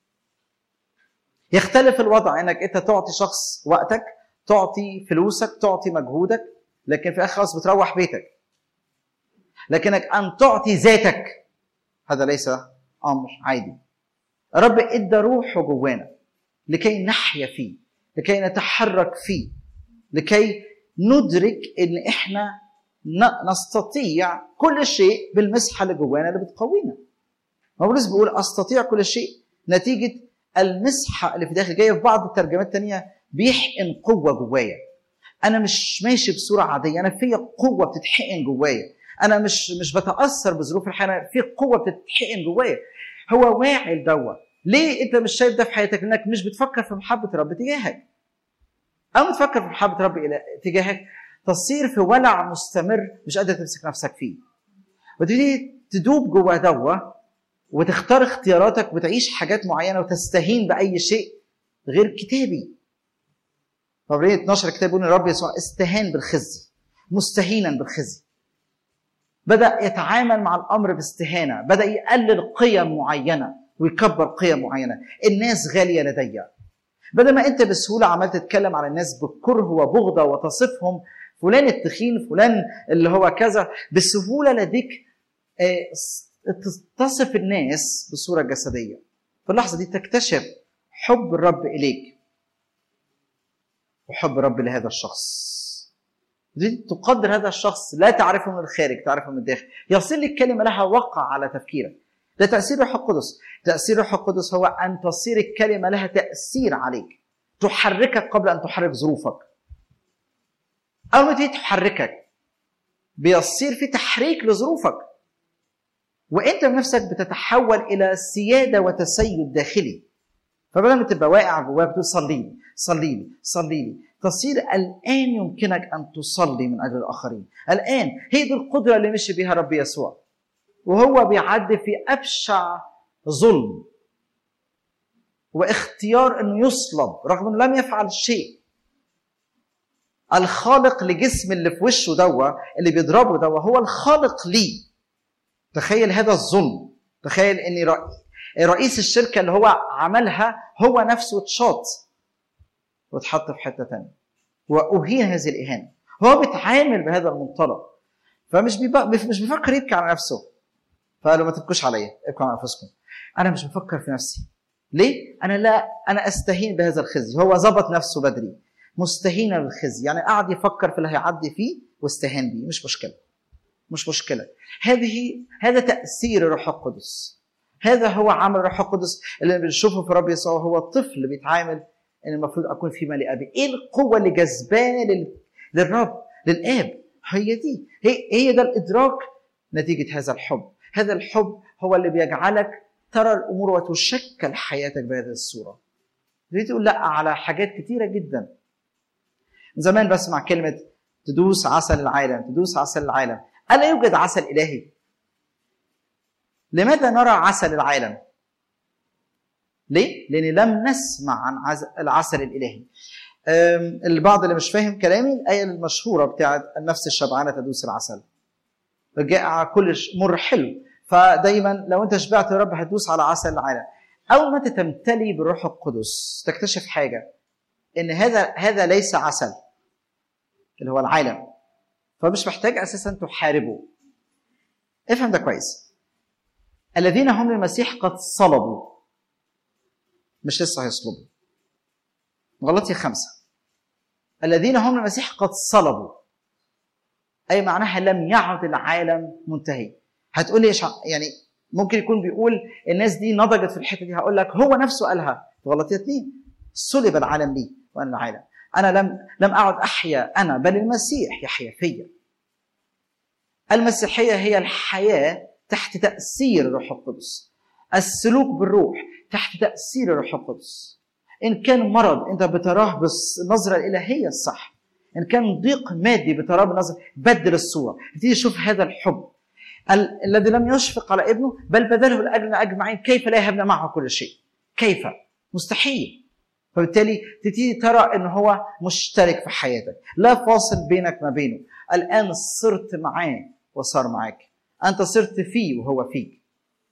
يختلف الوضع انك انت تعطي شخص وقتك تعطي فلوسك تعطي مجهودك لكن في الاخر خلاص بتروح بيتك لكنك ان تعطي ذاتك هذا ليس امر عادي الرب ادى روحه جوانا لكي نحيا فيه لكي نتحرك فيه لكي ندرك ان احنا نستطيع كل شيء بالمسحه اللي جوانا اللي بتقوينا بولس بيقول استطيع كل شيء نتيجه المسحه اللي في داخل جايه في بعض الترجمات الثانيه بيحقن قوه جوايا انا مش ماشي بصوره عاديه انا في قوه بتتحقن جوايا انا مش مش بتاثر بظروف الحياه في قوه بتتحقن جوايا هو واعي لدوا ليه انت مش شايف ده في حياتك انك مش بتفكر في محبه رب تجاهك او تفكر في محبه رب تجاهك تصير في ولع مستمر مش قادر تمسك نفسك فيه وتبتدي تدوب جوا دوا وتختار اختياراتك وتعيش حاجات معينه وتستهين باي شيء غير كتابي فبرية 12 الكتاب بيقول الرب يسوع استهان بالخزي مستهينا بالخزي بدا يتعامل مع الامر باستهانه بدا يقلل قيم معينه ويكبر قيم معينه الناس غاليه لدي بدل ما انت بسهوله عمال تتكلم على الناس بكره وبغضه وتصفهم فلان التخين فلان اللي هو كذا بسهوله لديك تصف الناس بصوره جسديه في اللحظه دي تكتشف حب الرب اليك وحب الرب لهذا الشخص دي تقدر هذا الشخص لا تعرفه من الخارج تعرفه من الداخل يصير لك كلمه لها وقع على تفكيرك ده تاثير الروح القدس تاثير الروح القدس هو ان تصير الكلمه لها تاثير عليك تحركك قبل ان تحرك ظروفك اول ما تيجي تحركك بيصير في تحريك لظروفك وانت بنفسك بتتحول الى سياده وتسيد داخلي فبدل ما تبقى واقع جواك بتقول صلي لي صلي لي صلي لي تصير الان يمكنك ان تصلي من اجل الاخرين الان هي دي القدره اللي مشي بها رب يسوع وهو بيعدي في ابشع ظلم واختيار انه يصلب رغم انه لم يفعل شيء الخالق لجسم اللي في وشه دوا اللي بيضربه دوا هو الخالق ليه تخيل هذا الظلم تخيل ان رئيس الشركه اللي هو عملها هو نفسه اتشاط واتحط في حته ثانيه واهين هذه الاهانه هو بيتعامل بهذا المنطلق فمش بيبقى مش بيفكر يبكي على نفسه فقالوا ما تبكوش عليا ابكوا على انفسكم انا مش بفكر في نفسي ليه انا لا انا استهين بهذا الخزي هو ظبط نفسه بدري مستهين بالخزي يعني قاعد يفكر في اللي هيعدي فيه واستهان بيه مش مشكله مش مشكله هذه هذا تاثير الروح القدس هذا هو عمل الروح القدس اللي بنشوفه في رب يسوع هو الطفل بيتعامل ان المفروض اكون في مالي ابي ايه القوه اللي جذبانه لل... للرب للاب هي دي هي هي ده الادراك نتيجه هذا الحب هذا الحب هو اللي بيجعلك ترى الامور وتشكل حياتك بهذه الصوره دي تقول لا على حاجات كتيره جدا زمان بسمع كلمه تدوس عسل العالم تدوس عسل العالم الا يوجد عسل الهي لماذا نرى عسل العالم ليه؟ لأن لم نسمع عن العسل الإلهي. البعض اللي مش فاهم كلامي الآية المشهورة بتاعت النفس الشبعانة تدوس العسل. جاء كل مر حلو فدايما لو أنت شبعت يا رب هتدوس على عسل العالم. أول ما تمتلي بالروح القدس تكتشف حاجة إن هذا هذا ليس عسل اللي هو العالم. فمش محتاج أساسا تحاربه. افهم ده كويس. الذين هم للمسيح قد صلبوا مش لسه هيصلبوا غلطي خمسة الذين هم المسيح قد صلبوا أي معناها لم يعد العالم منتهي هتقول لي يعني ممكن يكون بيقول الناس دي نضجت في الحتة دي هقول لك هو نفسه قالها غلطي اثنين صلب العالم لي وأنا العالم أنا لم لم أعد أحيا أنا بل المسيح يحيا فيا المسيحية هي الحياة تحت تأثير الروح القدس السلوك بالروح تحت تأثير الروح القدس إن كان مرض أنت بتراه بالنظرة الإلهية الصح إن كان ضيق مادي بتراه بالنظرة بدل الصورة تيجي تشوف هذا الحب ال- الذي لم يشفق على ابنه بل بذله لأجلنا أجمعين كيف لا يهبنا معه كل شيء كيف مستحيل فبالتالي تبتدي ترى ان هو مشترك في حياتك لا فاصل بينك ما بينه الان صرت معاه وصار معاك انت صرت فيه وهو فيك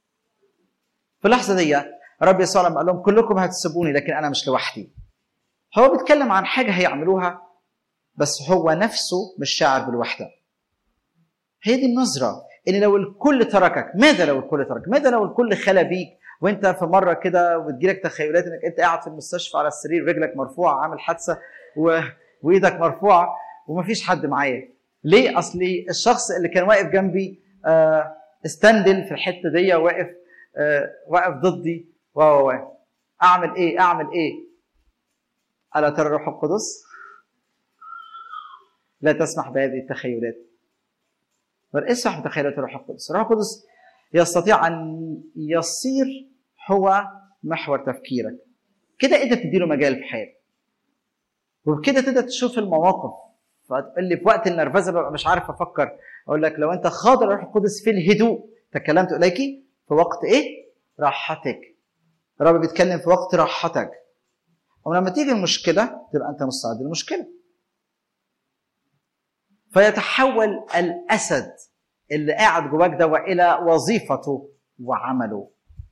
في اللحظه دي رب يسوع لما قال لهم كلكم هتسيبوني لكن انا مش لوحدي هو بيتكلم عن حاجه هيعملوها بس هو نفسه مش شاعر بالوحده هي دي النظره ان لو الكل تركك ماذا لو الكل تركك ماذا لو الكل خلى بيك وانت في مره كده وتجيلك تخيلات انك انت قاعد في المستشفى على السرير رجلك مرفوعه عامل حادثه و... وايدك مرفوعه ومفيش حد معايا ليه اصلي الشخص اللي كان واقف جنبي آه استندل في الحته دي واقف آه واقف ضدي و و و اعمل ايه اعمل ايه الا ترى الروح القدس لا تسمح بهذه التخيلات بل اسمح بتخيلات الروح القدس الروح القدس يستطيع ان يصير هو محور تفكيرك كده انت بتديله مجال في حياتك وبكده تقدر تشوف المواقف فتقول لي في وقت النرفزه ببقى مش عارف افكر اقول لك لو انت خاضع الروح القدس في الهدوء تكلمت اليك في وقت ايه؟ راحتك الرب بيتكلم في وقت راحتك ولما تيجي المشكله تبقى انت مستعد للمشكله فيتحول الاسد اللي قاعد جواك ده الى وظيفته وعمله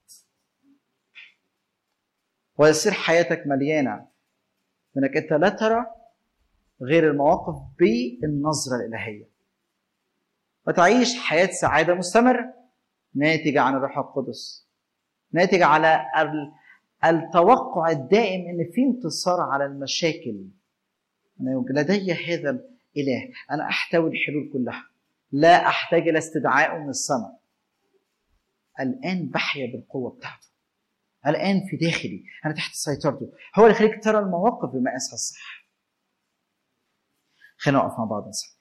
ويصير حياتك مليانه انك انت لا ترى غير المواقف بالنظره الالهيه وتعيش حياه سعاده مستمره ناتجة عن الروح القدس ناتجة على ال- التوقع الدائم ان في انتصار على المشاكل أنا لدي هذا الاله انا احتوي الحلول كلها لا احتاج الى استدعائه من السماء الان بحيا بالقوه بتاعته الان في داخلي انا تحت سيطرته هو اللي يخليك ترى المواقف بمقاسها الصح خلينا نقف مع بعض نصلي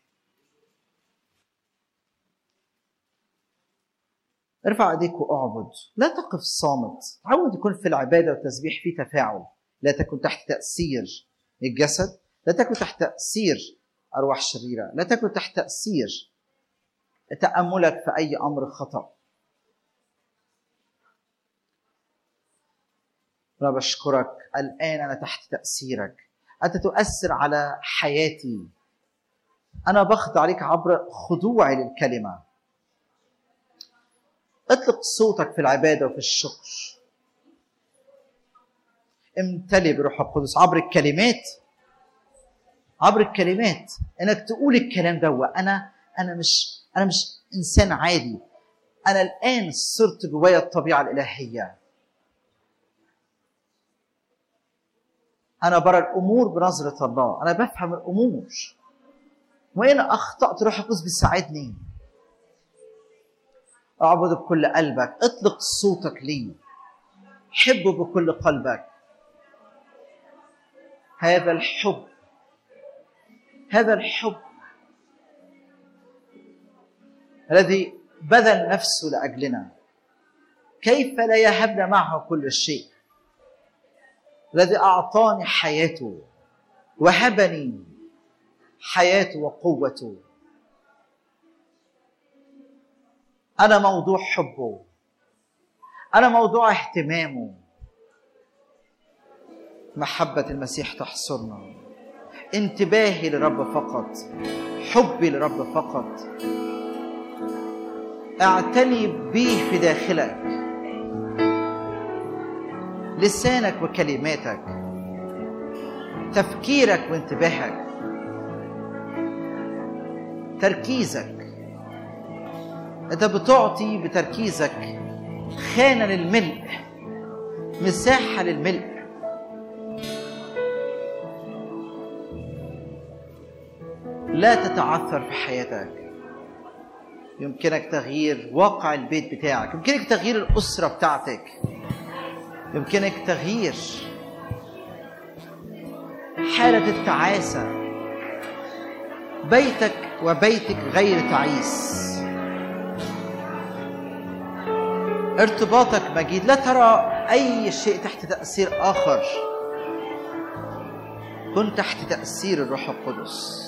ارفع ايديك واعبد لا تقف صامت تعود يكون في العباده والتسبيح في تفاعل لا تكن تحت تاثير الجسد لا تكن تحت تاثير ارواح شريره لا تكن تحت تاثير تاملك في اي امر خطا انا بشكرك الان انا تحت تاثيرك انت تؤثر على حياتي انا بخضع عليك عبر خضوعي للكلمه اطلق صوتك في العباده وفي الشكر امتلي بروح القدس عبر الكلمات عبر الكلمات انك تقول الكلام ده انا انا مش انا مش انسان عادي انا الان صرت جوايا الطبيعه الالهيه انا برى الامور بنظره الله انا بفهم الامور وان اخطات روح القدس بيساعدني اعبد بكل قلبك اطلق صوتك لي حبه بكل قلبك هذا الحب هذا الحب الذي بذل نفسه لاجلنا كيف لا يهبنا معه كل شيء الذي اعطاني حياته وهبني حياته وقوته انا موضوع حبه انا موضوع اهتمامه محبه المسيح تحصرنا انتباهي لرب فقط حبي لرب فقط اعتني به في داخلك لسانك وكلماتك تفكيرك وانتباهك تركيزك انت بتعطي بتركيزك خانه للملء مساحه للملء لا تتعثر في حياتك يمكنك تغيير واقع البيت بتاعك يمكنك تغيير الأسرة بتاعتك يمكنك تغيير حالة التعاسة بيتك وبيتك غير تعيس ارتباطك مجيد لا ترى أي شيء تحت تأثير آخر كن تحت تأثير الروح القدس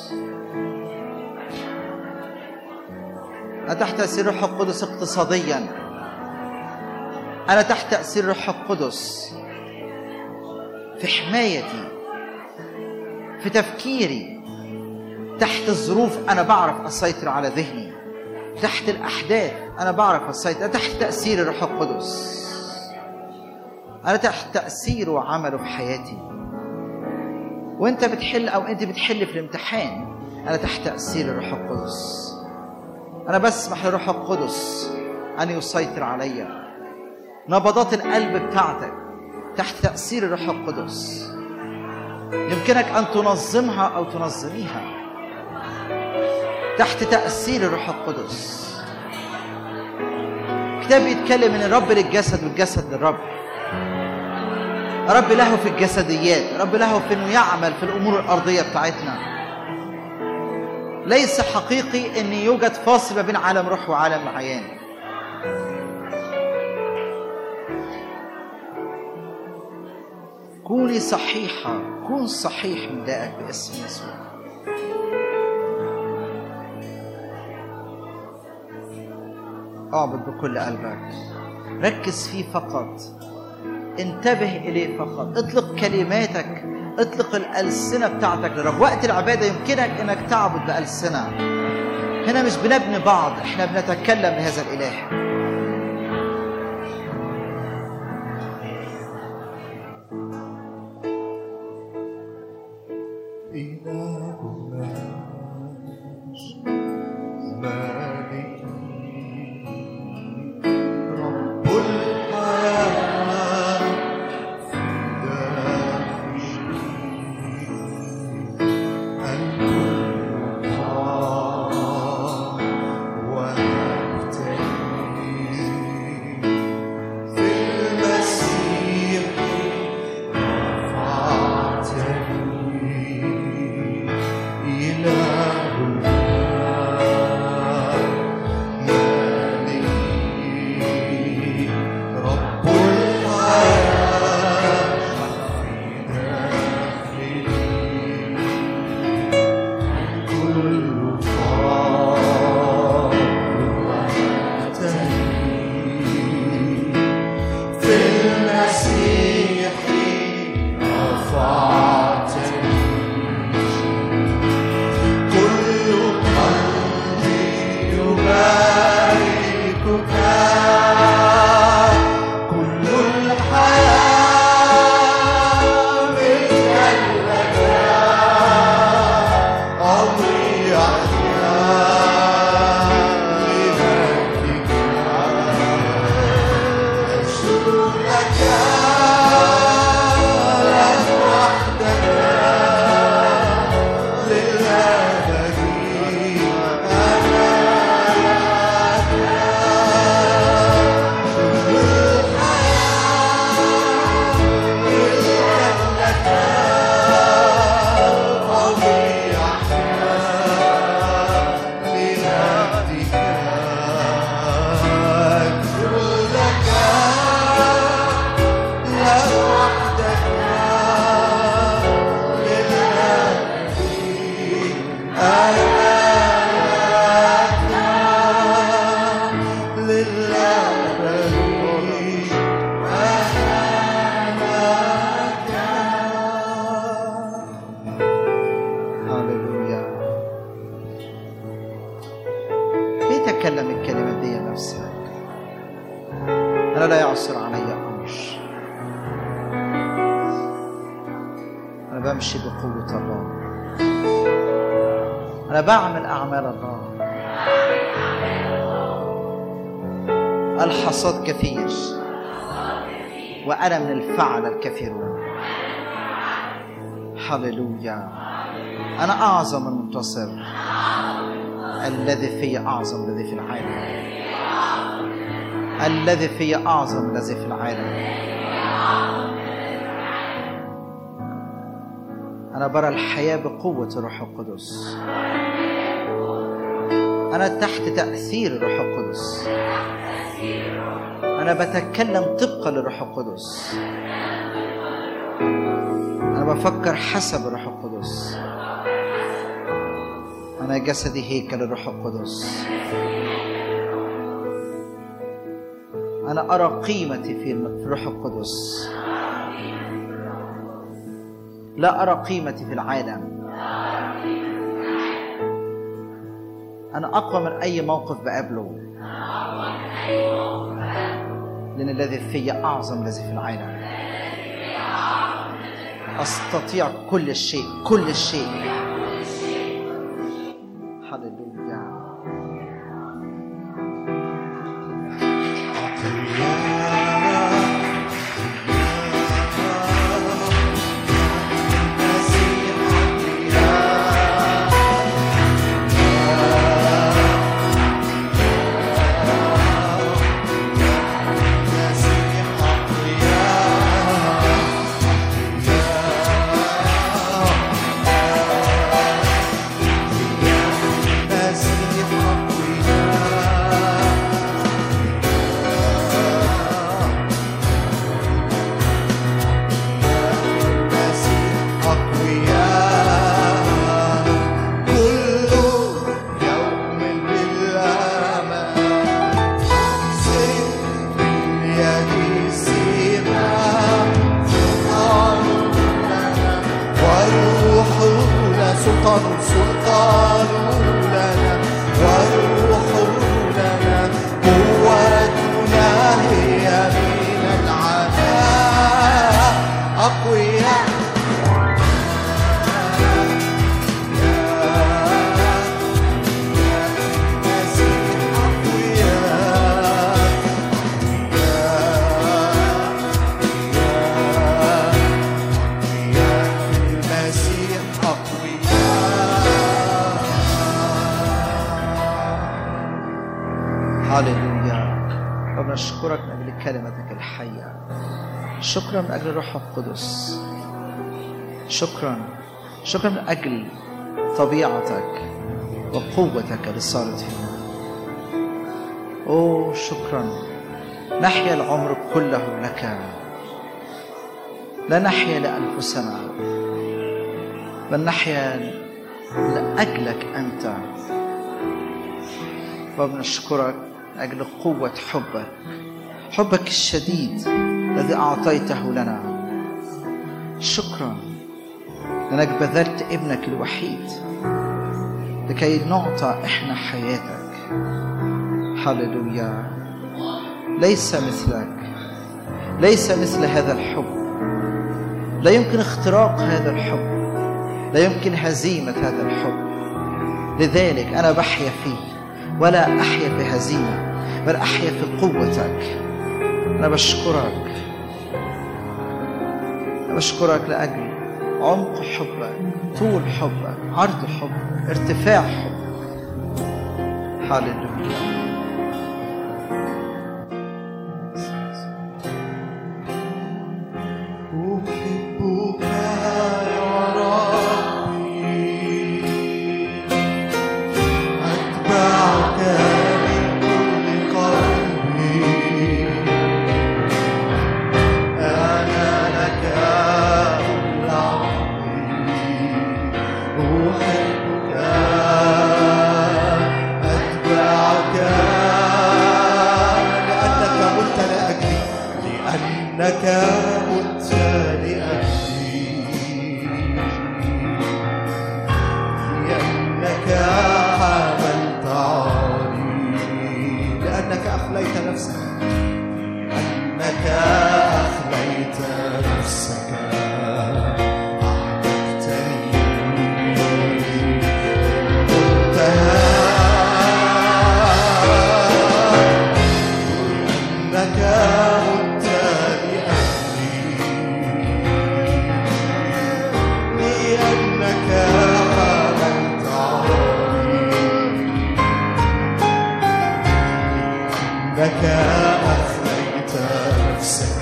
أنا تحت تأثير الروح القدس اقتصاديا أنا تحت تأثير الروح القدس في حمايتي في تفكيري تحت الظروف أنا بعرف أسيطر على ذهني تحت الأحداث أنا بعرف أسيطر أنا تحت تأثير الروح القدس أنا تحت تأثيره وعمله في حياتي وأنت بتحل أو أنت بتحل في الامتحان أنا تحت تأثير الروح القدس أنا بسمح للروح القدس أن يسيطر عليا نبضات القلب بتاعتك تحت تأثير الروح القدس يمكنك أن تنظمها أو تنظميها تحت تأثير الروح القدس كتاب بيتكلم من الرب للجسد والجسد للرب رب له في الجسديات رب له في انه يعمل في الامور الارضيه بتاعتنا ليس حقيقي ان يوجد فاصل ما بين عالم روح وعالم عيان كوني صحيحة كون صحيح من دائك باسم يسوع اعبد بكل قلبك ركز فيه فقط انتبه إليه فقط اطلق كلماتك اطلق الألسنة بتاعتك لرب وقت العبادة يمكنك انك تعبد بألسنة هنا مش بنبني بعض احنا بنتكلم لهذا الإله إلهنا مالكي تكلم الكلمة دي لنفسك أنا لا يعصر علي أمر أنا بمشي بقوة الله أنا بعمل أعمال الله الحصاد كثير وأنا من الفعل الكثيرون هللويا أنا أعظم المنتصر الذي في أعظم الذي في العالم الذي في أعظم الذي في العالم أنا برى الحياة بقوة الروح القدس أنا تحت تأثير الروح القدس أنا بتكلم طبقا للروح القدس أنا بفكر حسب الروح القدس أنا جسدي هيكل الروح القدس أنا أرى قيمتي في في الروح القدس لا أرى قيمتي في العالم أنا أقوى من أي موقف بقابله لأن الذي في أعظم الذي في العالم أستطيع كل شيء كل شيء هللويا سلطان سلطان لنا والروح لنا قوتنا هي من العداء أقوياء المسيح هللويا رب نشكرك من أجل كلمتك الحية شكرا من أجل الروح القدس شكرا شكرا من أجل طبيعتك وقوتك اللي صارت فينا أوه شكرا نحيا العمر كله لك لا نحيا لأنفسنا بل نحيا لأجلك أنت وبنشكرك من أجل قوة حبك حبك الشديد الذي أعطيته لنا شكرا لأنك بذلت ابنك الوحيد لكي نعطى إحنا حياتك هللويا ليس مثلك ليس مثل هذا الحب لا يمكن اختراق هذا الحب لا يمكن هزيمة هذا الحب لذلك أنا بحيا فيه ولا أحيا في هزيمة بل أحيا في قوتك أنا بشكرك أنا بشكرك لأجل عمق حبك طول حبك عرض حبك ارتفاع حبك هللويا أحبك يا ربي أتبعك من كل قلبي أنا لك كل عمري أحبك أتبعك لأنك مت لأجلي لأنك مت لأجلي لأنك حملت عاري لأنك أخليت نفسك لأنك أخليت نفسك أحببتني منتهى أنك مت لأجلي لأنك حملت عاري أنك أخليت نفسك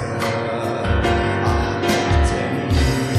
أحببتني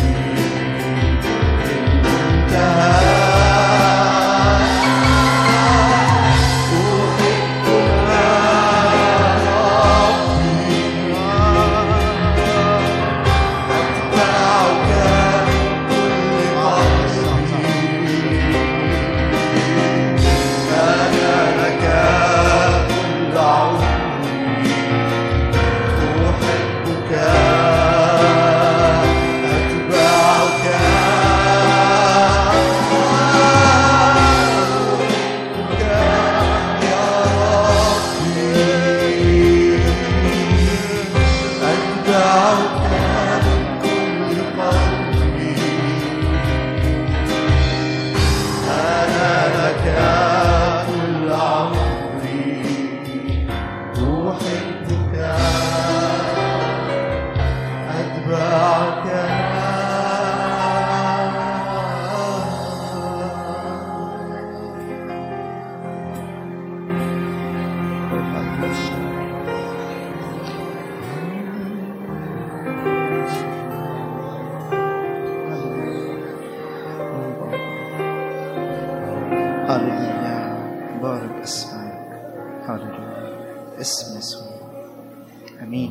هللويا بارك اسمك هللويا اسم يسوع امين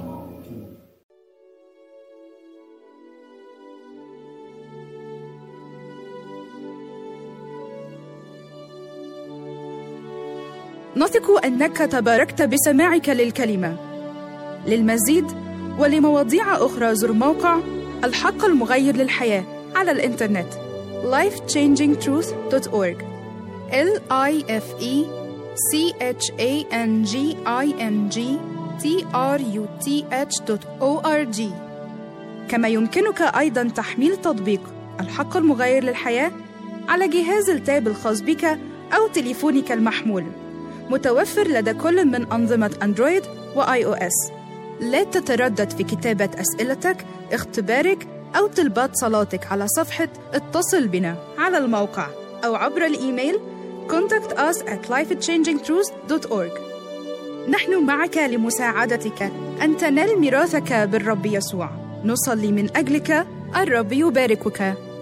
نثق انك تباركت بسماعك للكلمه للمزيد ولمواضيع اخرى زر موقع الحق المغير للحياه على الانترنت lifechangingtruth.org l i f e c h a n g i n g t r u t h.org كما يمكنك ايضا تحميل تطبيق الحق المغير للحياه على جهاز التاب الخاص بك او تليفونك المحمول متوفر لدى كل من أنظمة أندرويد وآي أو إس. لا تتردد في كتابة أسئلتك، اختبارك أو طلبات صلاتك على صفحة اتصل بنا على الموقع أو عبر الإيميل contact us at lifechangingtruth.org نحن معك لمساعدتك أن تنال ميراثك بالرب يسوع نصلي من أجلك الرب يباركك